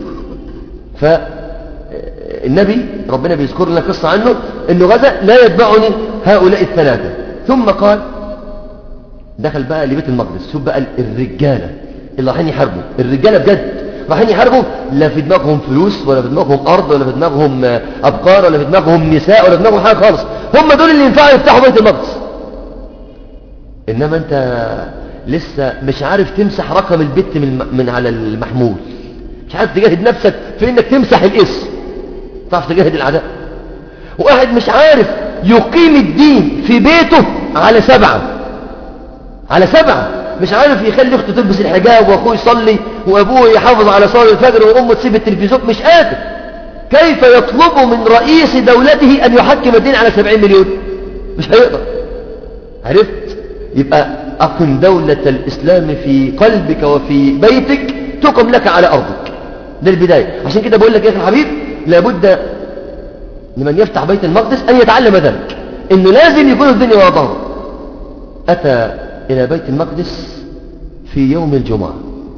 فالنبي ربنا بيذكر لنا قصة عنه أنه غزا لا يتبعني هؤلاء الثلاثة ثم قال دخل بقى لبيت المقدس شوف بقى الرجالة اللي رايحين يحاربوا الرجالة بجد رايحين يحاربوا لا في دماغهم فلوس ولا في دماغهم أرض ولا في دماغهم أبقار ولا في دماغهم نساء ولا في دماغهم حاجة خالص هم دول اللي ينفعوا يفتحوا بيت المقدس إنما أنت لسه مش عارف تمسح رقم البت من, من على المحمول مش عارف تجاهد نفسك في إنك تمسح الاسم تعرف تجاهد العداء واحد مش عارف يقيم الدين في بيته على سبعة على سبعة مش عارف يخلي اخته تلبس الحجاب واخوه يصلي وابوه يحافظ على صلاة الفجر وامه تسيب التلفزيون مش قادر كيف يطلب من رئيس دولته ان يحكم الدين على سبعين مليون مش هيقدر عرفت يبقى أقم دولة الإسلام في قلبك وفي بيتك تقم لك على أرضك ده البداية عشان كده بقول لك يا أخي الحبيب لابد لمن يفتح بيت المقدس أن يتعلم ذلك إنه لازم يكون الدنيا ورا ظهره أتى إلى بيت المقدس في يوم الجمعة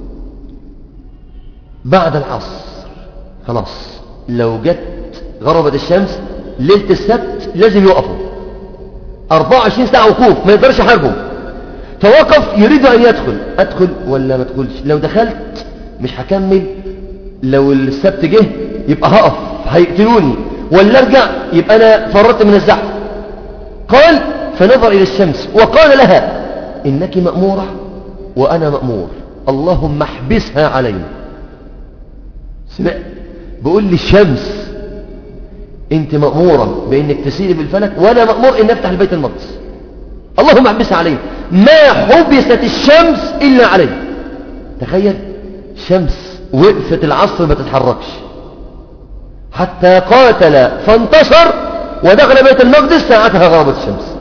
بعد العصر خلاص لو جت غربت الشمس ليلة السبت لازم يقفوا 24 ساعة وقوف ما يقدرش يحاربهم فوقف يريد أن يدخل أدخل ولا ما أدخلش لو دخلت مش هكمل لو السبت جه يبقى هقف هيقتلوني ولا ارجع يبقى أنا فرطت من الزحف قال فنظر إلى الشمس وقال لها إنك مأمورة وأنا مأمور اللهم احبسها علينا سمع بقول لي الشمس انت مأمورة بانك تسيري بالفلك وانا مأمور ان افتح البيت المقدس اللهم احبسها عليه ما حبست الشمس الا عليه تخيل شمس وقفت العصر ما تتحركش حتى قاتل فانتصر ودخل بيت المقدس ساعتها غربت الشمس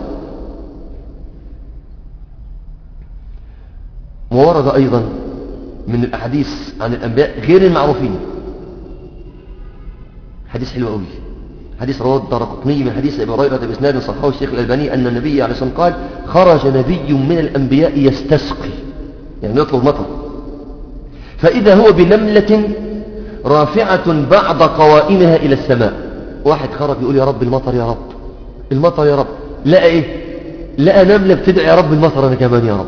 وورد ايضا من الاحاديث عن الانبياء غير المعروفين حديث حلو قوي حديث رواه الدارقطني من حديث ابي هريره باسناد صححه الشيخ الالباني ان النبي عليه الصلاه والسلام قال خرج نبي من الانبياء يستسقي يعني يطلب مطر فاذا هو بنمله رافعه بعض قوائمها الى السماء واحد خرج يقول يا رب المطر يا رب المطر يا رب لقى ايه لقى نمله بتدعي يا رب المطر انا كمان يا رب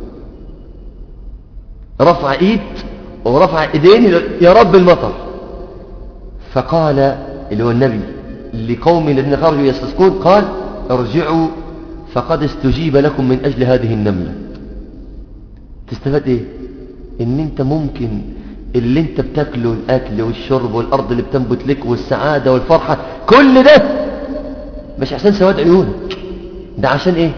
رفع ايد ورفع ايدين يا رب المطر فقال اللي هو النبي لقوم الذين خرجوا يستسقون قال ارجعوا فقد استجيب لكم من أجل هذه النملة تستفاد ايه ان انت ممكن اللي انت بتاكله الاكل والشرب والارض اللي بتنبت لك والسعادة والفرحة كل ده مش عشان سواد عيونك ده عشان ايه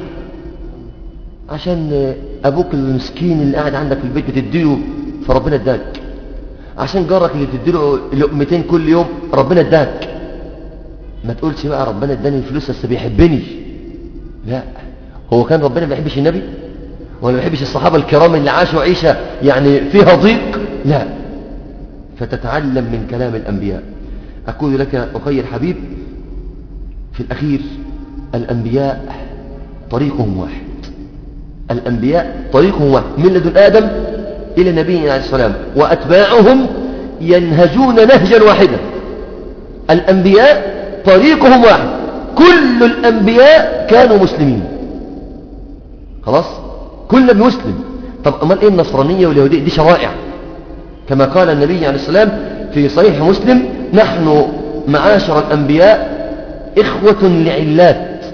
عشان ابوك المسكين اللي قاعد عندك في البيت بتديله فربنا اداك عشان جارك اللي بتديله لقمتين كل يوم ربنا اداك ما تقولش بقى ربنا اداني الفلوس بس بيحبني لا هو كان ربنا ما بيحبش النبي ولا ما بيحبش الصحابه الكرام اللي عاشوا عيشه يعني فيها ضيق لا فتتعلم من كلام الانبياء اقول لك اخي الحبيب في الاخير الانبياء طريقهم واحد الانبياء طريقهم واحد من لدن ادم الى نبينا عليه السلام واتباعهم ينهجون نهجا واحدا الانبياء طريقهم واحد كل الأنبياء كانوا مسلمين خلاص كل نبي مسلم طب أمال إيه النصرانية واليهودية دي شرائع كما قال النبي عليه السلام في صحيح مسلم نحن معاشر الأنبياء إخوة لعلات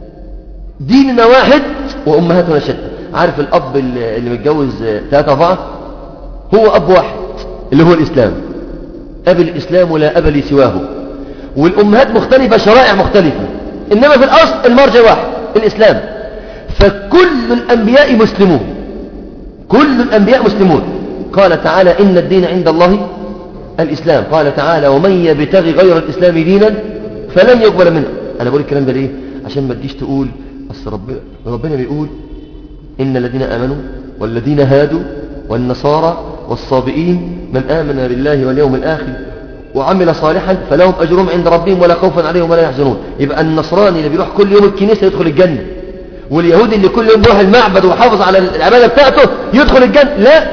ديننا واحد وأمهاتنا شتى عارف الأب اللي متجوز ثلاثة أربعة هو أب واحد اللي هو الإسلام أبي الإسلام ولا أب لي سواه والأمهات مختلفة شرائع مختلفة إنما في الأصل المرجع واحد الإسلام فكل الأنبياء مسلمون كل الأنبياء مسلمون قال تعالى إن الدين عند الله الإسلام قال تعالى ومن يبتغي غير الإسلام دينا فلن يقبل منه أنا بقول الكلام ده ليه عشان ما تجيش تقول أصل ربنا, ربنا بيقول إن الذين آمنوا والذين هادوا والنصارى والصابئين من آمن بالله واليوم الآخر وعمل صالحا فلهم أجرهم عند ربهم ولا خوف عليهم ولا يحزنون يبقى النصراني اللي بيروح كل يوم الكنيسة يدخل الجنة واليهودي اللي كل يوم بيروح المعبد وحافظ على العبادة بتاعته يدخل الجنة لا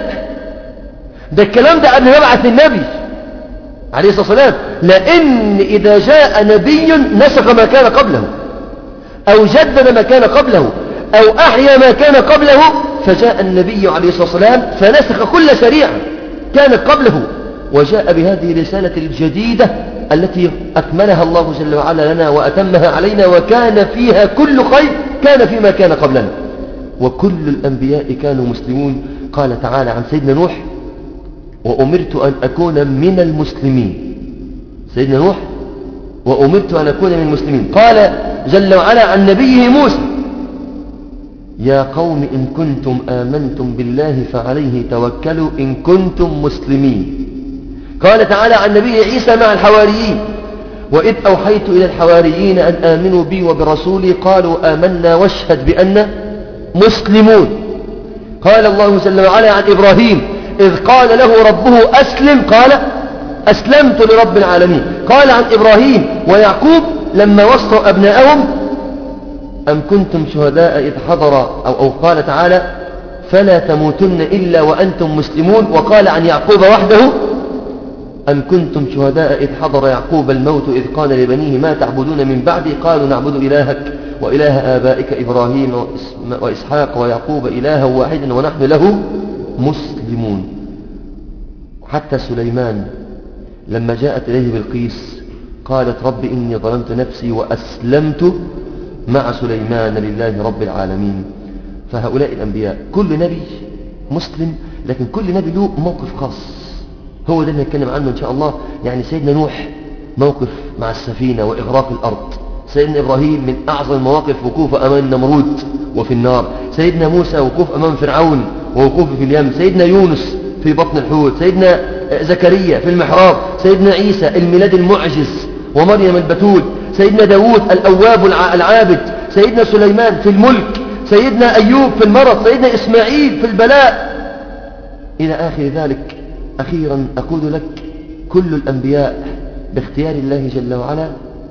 ده الكلام ده قبل ما يبعث النبي عليه الصلاة والسلام لأن إذا جاء نبي نسخ ما كان قبله أو جدد ما كان قبله أو أحيا ما كان قبله فجاء النبي عليه الصلاة والسلام فنسخ كل شريعة كانت قبله وجاء بهذه الرسالة الجديدة التي أكملها الله جل وعلا لنا وأتمها علينا وكان فيها كل خير كان فيما كان قبلنا وكل الأنبياء كانوا مسلمون قال تعالى عن سيدنا نوح وأمرت أن أكون من المسلمين سيدنا نوح وأمرت أن أكون من المسلمين قال جل وعلا عن نبيه موسى يا قوم إن كنتم آمنتم بالله فعليه توكلوا إن كنتم مسلمين قال تعالى عن نبي عيسى مع الحواريين وإذ أوحيت إلى الحواريين أن آمنوا بي وبرسولي قالوا آمنا واشهد بأن مسلمون قال الله جل وعلا عن إبراهيم إذ قال له ربه أسلم قال أسلمت لرب العالمين قال عن إبراهيم ويعقوب لما وصوا أبناءهم أم كنتم شهداء إذ حضر أو, أو قال تعالى فلا تموتن إلا وأنتم مسلمون وقال عن يعقوب وحده أم كنتم شهداء إذ حضر يعقوب الموت إذ قال لبنيه ما تعبدون من بعدي قالوا نعبد إلهك وإله آبائك إبراهيم وإس- وإسحاق ويعقوب إلها واحدا ونحن له مسلمون حتى سليمان لما جاءت إليه بالقيس قالت رب إني ظلمت نفسي وأسلمت مع سليمان لله رب العالمين فهؤلاء الأنبياء كل نبي مسلم لكن كل نبي له موقف خاص هو ده اللي نتكلم عنه إن شاء الله يعني سيدنا نوح موقف مع السفينة وإغراق الأرض سيدنا إبراهيم من أعظم المواقف وقوفه أمام النمرود وفي النار سيدنا موسى وقوف أمام فرعون ووقوفه في اليم سيدنا يونس في بطن الحوت سيدنا زكريا في المحراب سيدنا عيسى الميلاد المعجز ومريم البتول سيدنا داود الأواب الع- العابد سيدنا سليمان في الملك سيدنا أيوب في المرض سيدنا إسماعيل في البلاء إلى آخر ذلك أخيرا أقول لك كل الأنبياء باختيار الله جل وعلا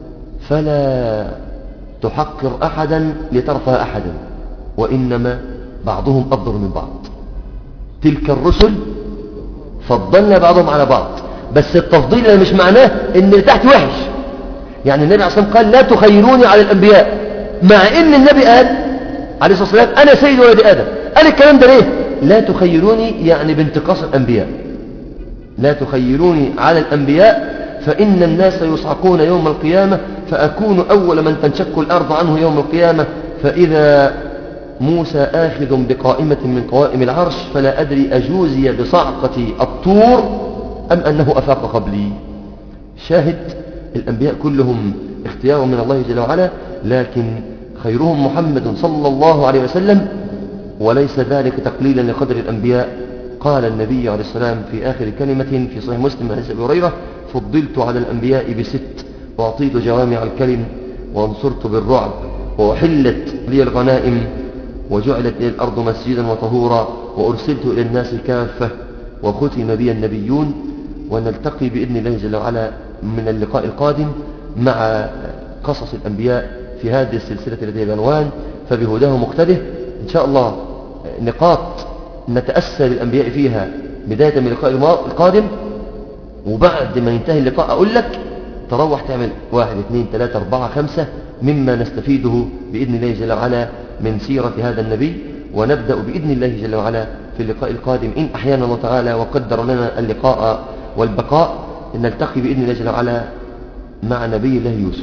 فلا تحقر أحدا لترفع أحدا وإنما بعضهم أفضل من بعض تلك الرسل فضلنا بعضهم على بعض بس التفضيل ده مش معناه ان اللي تحت وحش يعني النبي عليه الصلاة والسلام قال لا تخيروني على الأنبياء مع ان النبي قال عليه الصلاة والسلام أنا سيد ولد آدم قال الكلام ده ليه لا تخيروني يعني بانتقاص الأنبياء لا تخيروني على الأنبياء فإن الناس يصعقون يوم القيامة فأكون أول من تنشق الأرض عنه يوم القيامة فإذا موسى آخذ بقائمة من قوائم العرش فلا أدري أجوزي بصعقة الطور أم أنه أفاق قبلي شاهد الأنبياء كلهم اختيار من الله جل وعلا لكن خيرهم محمد صلى الله عليه وسلم وليس ذلك تقليلا لقدر الأنبياء قال النبي عليه السلام في آخر كلمة في صحيح مسلم عن أبي هريرة فضلت على الأنبياء بست وأعطيت جوامع الكلم وانصرت بالرعب وأحلت لي الغنائم وجعلت لي الأرض مسجدا وطهورا وأرسلت إلى الناس كافة وختم بي النبيون ونلتقي بإذن الله جل وعلا من اللقاء القادم مع قصص الأنبياء في هذه السلسلة التي هي بعنوان فبهداه مقتده إن شاء الله نقاط نتأسى بالأنبياء فيها بداية من اللقاء القادم وبعد ما ينتهي اللقاء أقول لك تروح تعمل واحد اثنين ثلاثة أربعة خمسة مما نستفيده بإذن الله جل وعلا من سيرة هذا النبي ونبدأ بإذن الله جل وعلا في اللقاء القادم إن أحيانا الله تعالى وقدر لنا اللقاء والبقاء إن نلتقي بإذن الله جل وعلا مع نبي الله يوسف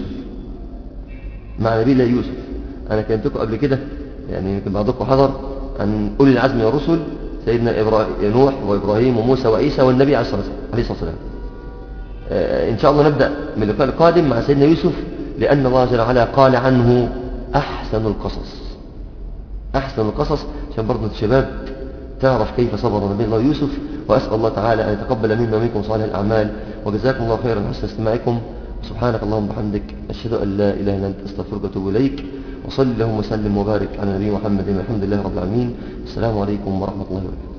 مع نبي الله يوسف أنا كلمتكم قبل كده يعني يمكن بعضكم حضر عن أولي العزم من الرسل سيدنا إبراهيم نوح وإبراهيم وموسى وعيسى والنبي عليه الصلاة والسلام آه إن شاء الله نبدأ من اللقاء القادم مع سيدنا يوسف لأن الله جل وعلا قال عنه أحسن القصص أحسن القصص عشان برضه الشباب تعرف كيف صبر نبي الله يوسف وأسأل الله تعالى أن يتقبل منا ومنكم صالح الأعمال وجزاكم الله خيرا حسن استماعكم سبحانك اللهم وبحمدك أشهد أن لا إله إلا أنت أستغفرك وأتوب إليك وصلي اللهم وسلم وبارك على نبي محمد والحمد لله رب العالمين السلام عليكم ورحمة الله وبركاته